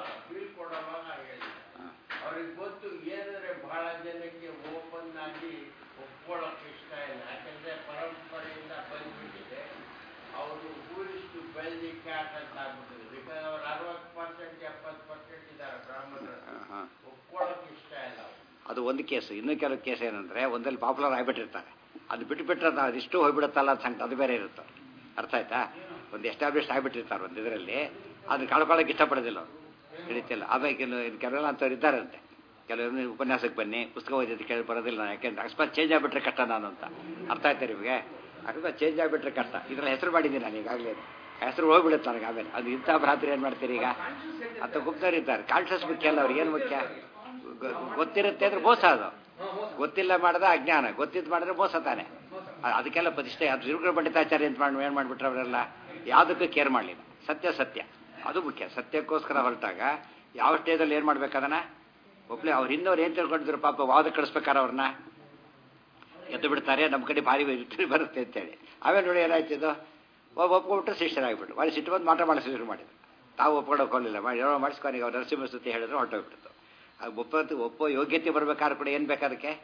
ಮಾಡುವಾಗ ಹೇಳಿದ ಅವ್ರಿಗೆ ಗೊತ್ತು ಏನಂದ್ರೆ ಬಹಳ ಜನಕ್ಕೆ ಓಪನ್ ಆಗಿ ಒಪ್ಕೊಳ್ಳೋಕೆ ಇಷ್ಟ ಇಲ್ಲ ಯಾಕಂದ್ರೆ ಪರಂಪರೆಯಿಂದ ಬಂದ್ಬಿಟ್ಟಿದೆ ಅವರು ಟೂರಿಸ್ಟ್ ಬೆಳ್ಳಿ ಕ್ಯಾಟ್ ಅಂತ ಆಗ್ಬಿಟ್ಟಿದೆ ಬಿಕಾಸ್ ಅವ್ರು ಅರವತ್ತು ಪರ್ಸೆಂಟ್ ಎಪ್ಪತ್ತು ಪರ್ಸೆಂಟ್ ಇದ್ದಾರೆ ಬ್ರಾಹ್ಮಣರು ಹಾಂ ಒಪ್ಕೊಳ್ಳೋಕೆ ಇಷ್ಟ ಇಲ್ಲ ಅವ್ರು ಅದು ಒಂದು ಕೇಸ್ ಇನ್ನೂ ಕೆಲವು ಕೇಸ್ ಏನಂದ್ರೆ ಒಂದಲ್ಲಿ ಪಾಪ್ಯುಲರ್ ಆಗಿಬಿಟ್ಟಿರ್ತಾರೆ ಅದು ಬಿಟ್ಟು ಬಿಟ್ಟರೆ ಅದು ಅದಿಷ್ಟು ಹೋಗ್ಬಿಡುತ್ತಲ್ಲ ಅಂತ ಸಂಕಟ ಅದು ಬೇರೆ ಇರುತ್ತೆ ಅರ್ಥ ಆಯ್ತಾ ಒಂದು ಎಸ್ಟಾಬ್ಲಿಷ್ ಆಗಿಬಿಟ್ಟಿರ್ತಾರೆ ಒಂದು ಇದರಲ್ಲಿ ಅದನ್ನ ಕಳ್ಕೊಳ್ಳೋಕೆ ಇಷ್ಟಪಡೋದಿಲ್ಲ ಅವರು ಹಿಡಿತಿಲ್ಲ ಆಮೇಲೆ ಕೆಲವು ಕೆಲವೆಲ್ಲ ಅಂಥವ್ರು ಇದ್ದಾರಂತೆ ಕೆಲವೊಮ್ಮೆ ಉಪನ್ಯಾಸಕ್ಕೆ ಬನ್ನಿ ಪುಸ್ತಕ ಓದಿದ್ದು ಕೇಳಿ ಬರೋದಿಲ್ಲ ನಾನು ಯಾಕೆಂದ್ರೆ ಅಕಸ್ಮಾತ್ ಚೇಂಜ್ ಆಗಿಬಿಟ್ರೆ ಕಷ್ಟ ನಾನು ಅಂತ ಅರ್ಥ ಆಯ್ತಾ ನಿಮಗೆ ಅಕಸ್ಮಾತ್ ಚೇಂಜ್ ಆಗಿಬಿಟ್ರೆ ಕಷ್ಟ ಇದ್ರಲ್ಲಿ ಹೆಸರು ಮಾಡಿದ್ದೀನಿ ನಾನು ಈಗಾಗಲೇ ಹೆಸರು ಹೋಗ್ಬಿಡುತ್ತೆ ನನಗೆ ಆಮೇಲೆ ಅದು ಇಂಥ ಭ್ರಾತೃ ಏನು ಮಾಡ್ತೀರಿ ಈಗ ಅಂತ ಗುಪ್ತರಿದ್ದಾರೆ ಕಾನ್ಷಿಯಸ್ ಮುಖ್ಯ ಅಲ್ಲ ಅವ್ರಿಗೆ ಏನು ಮುಖ್ಯ ಗೊ- ಗೊತ್ತಿರುತ್ತೆ ಅಂದ್ರೆ ಮೋಸ ಅದು ಗೊತ್ತಿಲ್ಲ ಮಾಡಿದ ಅಜ್ಞಾನ ಗೊತ್ತಿದ್ದು ಮಾಡಿದ್ರೆ ಮೋಸ ತಾನೆ ಅ- ಅದಕ್ಕೆಲ್ಲ ಪ್ರತಿಷ್ಠೆ ಅದು ತಿರುಗುರ ಪಂಡಿತಾಚಾರ್ಯ ಅಂತ ಮಾಡಿ ಏನು ಮಾಡಿಬಿಟ್ರೆ ಅವರೆಲ್ಲ ಯಾವುದಕ್ಕೂ ಕೇರ್ ಮಾಡಲಿಲ್ಲ ಸತ್ಯ ಸತ್ಯ ಅದು ಮುಖ್ಯ ಸತ್ಯಕ್ಕೋಸ್ಕರ ಹೊರಟಾಗ ಯಾವ ಸ್ಟೇಜಲ್ಲಿ ಏನು ಮಾಡ್ಬೇಕದನ್ನ ಒಬ್ಳೆ ಅವ್ರ ಹಿಂದವ್ರು ಏನು ತಿಳ್ಕೊಂಡಿದ್ರು ಪಾಪ ವಾದ ಕಳಿಸ್ಬೇಕಾರೆ ಅವ್ರನ್ನ ಎದ್ದು ಬಿಡ್ತಾರೆ ನಮ್ಮ ಕಡೆ ಭಾರಿ ವಿಕ್ಟ್ರಿ ಬರುತ್ತೆ ಅಂತೇಳಿ ಆಮೇಲೆ ನೋಡಿ ಏನಾಯ್ತು ಇದು ಒಬ್ಬ ಒಪ್ಕೊಂಡ್ಬಿಟ್ರೆ ಶಿಷ್ಯರಾಗ್ಬಿಟ್ಟು ಭಾರಿ ಸಿಟ್ಟು ಬಂದು ಮಾಟ ಮಾಡಿಸಿ ಶುರು ಮಾಡಿದ್ರು ತಾವು ಒಪ್ಕೊಳ್ಳೋಕ್ಕೋಲಿಲ್ಲ ಮಾಡಿ ಏನೋ ಮಾಡಿಸ್ಕೊನಿಗೆ ಅವ್ರು ನರಸಿಂಹ ಸ್ತುತಿ ಹೇಳಿದ್ರು ಹೊರಟೋಗ್ಬಿಡ್ತು ಅದು ಒಪ್ಪತ್ತು ಒಪ್ಪೋ ಯೋಗ್ಯತೆ ಬರ್ಬೇಕಾದ್ರೆ ಕೂಡ ಏನು ಬೇಕು ಅದಕ್ಕೆ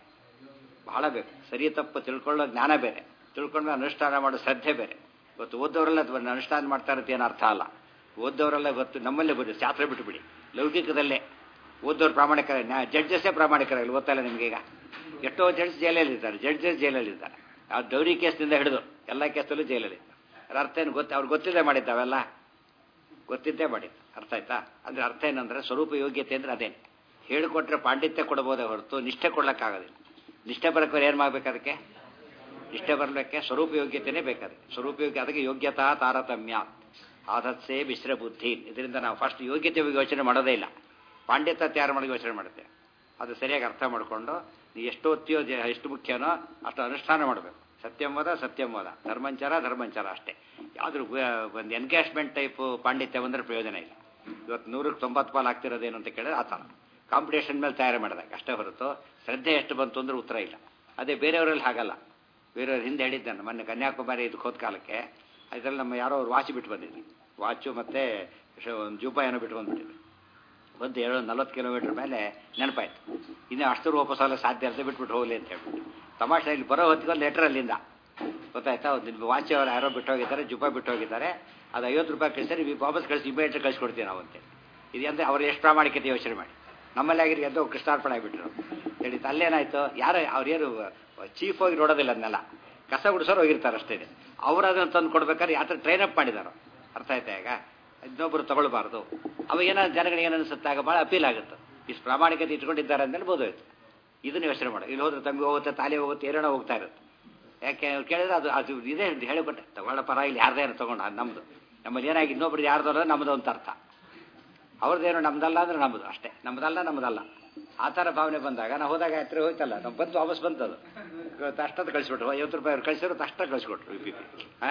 ಬಹಳ ಬೇಕು ಸರಿ ತಪ್ಪು ತಿಳ್ಕೊಳ್ಳೋ ಜ್ಞಾನ ಬೇರೆ ತಿಳ್ಕೊಂಡು ಅನುಷ್ಠಾನ ಮಾಡೋ ಶ್ರದ್ಧೆ ಬೇರೆ ಇವತ್ತು ಓದೋರೆಲ್ಲ ಅದು ಅನುಷ್ಠಾನ ಮಾಡ್ತಾ ಇರುತ್ತೆ ಏನು ಅರ್ಥ ಅಲ್ಲ ಓದೋರೆಲ್ಲ ಗೊತ್ತು ನಮ್ಮಲ್ಲೇ ಬನ್ನಿ ಶಾಸ್ತ್ರ ಬಿಟ್ಟುಬಿಡಿ ಲೌಕಿಕದಲ್ಲೇ ಓದೋರು ಪ್ರಾಮಾಣಿಕ ಜಡ್ಜಸ್ಸೇ ಪ್ರಾಮಾಣಿಕರಾಗಲಿ ಗೊತ್ತಲ್ಲ ನಿಮ್ಗೆ ಈಗ ಎಷ್ಟೋ ಜಡ್ಜ್ ಜೈಲಲ್ಲಿ ಇದ್ದಾರೆ ಜಡ್ಜಸ್ ಜೈಲಲ್ಲಿ ಇದ್ದಾರೆ ಆ ದೌರಿ ಕೇಸ್ನಿಂದ ಹಿಡಿದು ಎಲ್ಲ ಕೇಸಲ್ಲೂ ಜೈಲಲ್ಲಿ ಇದ್ದಾರೆ ಅದ್ರ ಅರ್ಥ ಏನು ಗೊತ್ತ ಅವ್ರು ಗೊತ್ತಿದ್ದೇ ಮಾಡಿದ್ದಾವೆಲ್ಲ ಗೊತ್ತಿದ್ದೇ ಮಾಡಿದ್ದು ಅರ್ಥ ಆಯ್ತಾ ಅಂದ್ರೆ ಅರ್ಥ ಏನಂದ್ರೆ ಸ್ವರೂಪ ಯೋಗ್ಯತೆ ಅಂದ್ರೆ ಅದೇನೆ ಹೇಳಿಕೊಟ್ರೆ ಪಾಂಡಿತ್ಯ ಕೊಡಬಹುದೇ ಹೊರತು ನಿಷ್ಠೆ ಕೊಡ್ಲಿಕ್ಕಾಗೋದಿಲ್ಲ ನಿಷ್ಠೆ ಬರಕ್ಕೆ ಏನು ಮಾಡ್ಬೇಕು ಅದಕ್ಕೆ ನಿಷ್ಠೆ ಬರಲಿಕ್ಕೆ ಸ್ವರೂಪ ಯೋಗ್ಯತೆನೇ ಬೇಕಾದ್ರೆ ಸ್ವರೂಪ ಯೋಗ್ಯ ಅದಕ್ಕೆ ಯೋಗ್ಯತಾ ತಾರತಮ್ಯ ಆದತ್ಸೆ ಮಿಶ್ರ ಬುದ್ಧಿ ಇದರಿಂದ ನಾವು ಫಸ್ಟ್ ಯೋಗ್ಯತೆ ಬಗ್ಗೆ ಯೋಚನೆ ಮಾಡೋದೇ ಇಲ್ಲ ಪಾಂಡಿತ್ಯ ತಯಾರು ಮಾಡಿ ಯೋಚನೆ ಮಾಡುತ್ತೇವೆ ಅದು ಸರಿಯಾಗಿ ಅರ್ಥ ಮಾಡಿಕೊಂಡು ನೀ ಎಷ್ಟು ಓದ್ತೀಯೋ ಜ- ಎಷ್ಟು ಮುಖ್ಯನೋ ಅಷ್ಟು ಅನುಷ್ಠಾನ ಮಾಡಬೇಕು ಸತ್ಯಂವದ ಸತ್ಯಂವದ ಧರ್ಮಂಚಾರ ಧರ್ಮಂಚಾರ ಅಷ್ಟೇ ಯಾವ್ದು ಒಂದು ಎನ್ಗೇಜ್ಮೆಂಟ್ ಟೈಪ್ ಪಾಂಡಿತ್ಯ ಬಂದ್ರೆ ಪ್ರಯೋಜನ ಇಲ್ಲ ಇವತ್ತು ನೂರಕ್ಕೆ ತೊಂಬತ್ತು ಪಾಲು ಆಗ್ತಿರೋದೇನು ಅಂತ ಕೇಳಿದ್ರೆ ಆ ಥರ ಕಾಂಪಿಟೇಷನ್ ಮೇಲೆ ತಯಾರು ಮಾಡಿದಾಗ ಅಷ್ಟೇ ಹೊರತು ಶ್ರದ್ಧೆ ಎಷ್ಟು ಬಂತು ಅಂದ್ರೆ ಉತ್ತರ ಇಲ್ಲ ಅದೇ ಬೇರೆಯವರಲ್ಲಿ ಹಾಗಲ್ಲ ಬೇರೆಯವ್ರ ಹಿಂದೆ ಹೇಳಿದ್ದಾನೆ ಮೊನ್ನೆ ಕನ್ಯಾಕುಮಾರಿ ಇದಕ್ಕೆ ಹೋದ ಕಾಲಕ್ಕೆ ಅದರಲ್ಲಿ ನಮ್ಮ ಯಾರೋ ಅವ್ರು ವಾಚ್ ಬಿಟ್ಟು ಬಂದಿದ್ರು ವಾಚು ಮತ್ತು ಒಂದು ಜೂಪ ಏನೋ ಬಿಟ್ಟು ಬಂದ್ಬಿಟ್ಟಿದ್ರು ಒಂದು ಏಳು ನಲ್ವತ್ತು ಕಿಲೋಮೀಟರ್ ಮೇಲೆ ನೆನಪಾಯ್ತು ಇನ್ನು ಅಷ್ಟು ವಾಪಸ್ ಸಾಧ್ಯ ಅಂತ ಬಿಟ್ಬಿಟ್ಟು ಹೋಗಲಿ ಅಂತ ಹೇಳ್ಬಿಟ್ಟು ತಮಾಷೆ ಇಲ್ಲಿ ಬರೋ ಹೊತ್ತಿಗೆ ಒಂದು ಲೆಟರ್ ಅಲ್ಲಿಂದ ಗೊತ್ತಾಯ್ತಾ ಒಂದು ವಾಚ್ ಅವ್ರು ಯಾರೋ ಬಿಟ್ಟು ಹೋಗಿದ್ದಾರೆ ಜುಪ ಬಿಟ್ಟು ಹೋಗಿದ್ದಾರೆ ಅದು ಐವತ್ತು ರೂಪಾಯಿ ಕಳಿಸ್ತಾರೆ ನೀವು ವಾಪಸ್ ಕಳಿಸಿ ಇಮಿಡಿಯೇಟ್ ಕಳಿಸ್ಕೊಡ್ತೀವಿ ನಾವು ಅಂತೇಳಿ ಇದು ಅಂದರೆ ಅವ್ರು ಎಷ್ಟು ಪ್ರಾಮಾಣಿಕತೆ ಯೋಚನೆ ಮಾಡಿ ನಮ್ಮಲ್ಲಿ ಆಗಿರಿ ಎದ್ದು ಕೃಷ್ಣಾರ್ಪಣೆ ಆಗಿಬಿಟ್ರು ಹೇಳಿ ಅಲ್ಲೇನಾಯ್ತು ಯಾರು ಅವ್ರೇನು ಚೀಫ್ ಹೋಗಿ ನೋಡೋದಿಲ್ಲ ಅದನ್ನೆಲ್ಲ ಕಸ ಗುಡಿಸೋರು ಹೋಗಿರ್ತಾರೆ ಅಷ್ಟೇ ಅವ್ರು ಅದನ್ನು ತಂದು ಕೊಡ್ಬೇಕಾದ್ರೆ ಯಾವ ಥರ ಟ್ರೈನ್ ಅಪ್ ಮಾಡಿದಾರೋ ಅರ್ಥ ಆಯ್ತಾ ಈಗ ಇನ್ನೊಬ್ಬರು ತಗೊಳ್ಬಾರ್ದು ಅವಾಗ ಏನಾದ್ರು ಜನಗಳಿಗೆ ಏನು ಅನಿಸುತ್ತೆ ಆಗ ಭಾಳ ಅಪೀಲ್ ಆಗುತ್ತೆ ಇಷ್ಟು ಪ್ರಾಮಾಣಿಕತೆ ಇಟ್ಕೊಂಡಿದ್ದಾರೆ ಅಂತ ಬೋಧೋಯ್ತು ಇದನ್ನ ಯೋಚನೆ ಮಾಡು ಇಲ್ಲಿ ಹೋದ್ರೆ ತಂಗಿ ಹೋಗುತ್ತೆ ತಾಲಿ ಹೋಗುತ್ತೆ ಏನೇನೋ ಹೋಗ್ತಾ ಇರುತ್ತೆ ಯಾಕೆ ಅವ್ರು ಕೇಳಿದ್ರೆ ಅದು ಅದು ಇದೇ ಹೇಳಿಕೊಟ್ಟೆ ತಗೊಳ್ಳೋ ಪರ ಇಲ್ಲಿ ಯಾರ್ದೇ ಏನೋ ತಗೊಂಡು ಅದು ನಮ್ಮದು ನಮ್ಮಲ್ಲಿ ಏನಾಗಿ ಇನ್ನೊಬ್ರು ಯಾರ್ದೋ ನಮ್ಮದು ಅಂತ ಅರ್ಥ ಅವ್ರದ್ದೇನೋ ನಮ್ದಲ್ಲ ಅಂದ್ರೆ ನಮ್ಮದು ಅಷ್ಟೇ ನಮ್ಮದಲ್ಲ ನಮ್ಮದಲ್ಲ ಆ ಥರ ಭಾವನೆ ಬಂದಾಗ ನಾವು ಹೋದಾಗ ಹತ್ರ ಹೋಯ್ತಲ್ಲ ನಾವು ಬಂದು ವಾಪಸ್ ಬಂತದು ಅಷ್ಟೊತ್ತು ಕಳಿಸ್ಬಿಟ್ರು ಐವತ್ತು ರೂಪಾಯಿ ಅವ್ರು ಕಳಿಸಿದ್ರು ಅಷ್ಟ ಕಳಿಸ್ಕೊಟ್ರು ಯು ಪಿ ಪಿ ಹಾಂ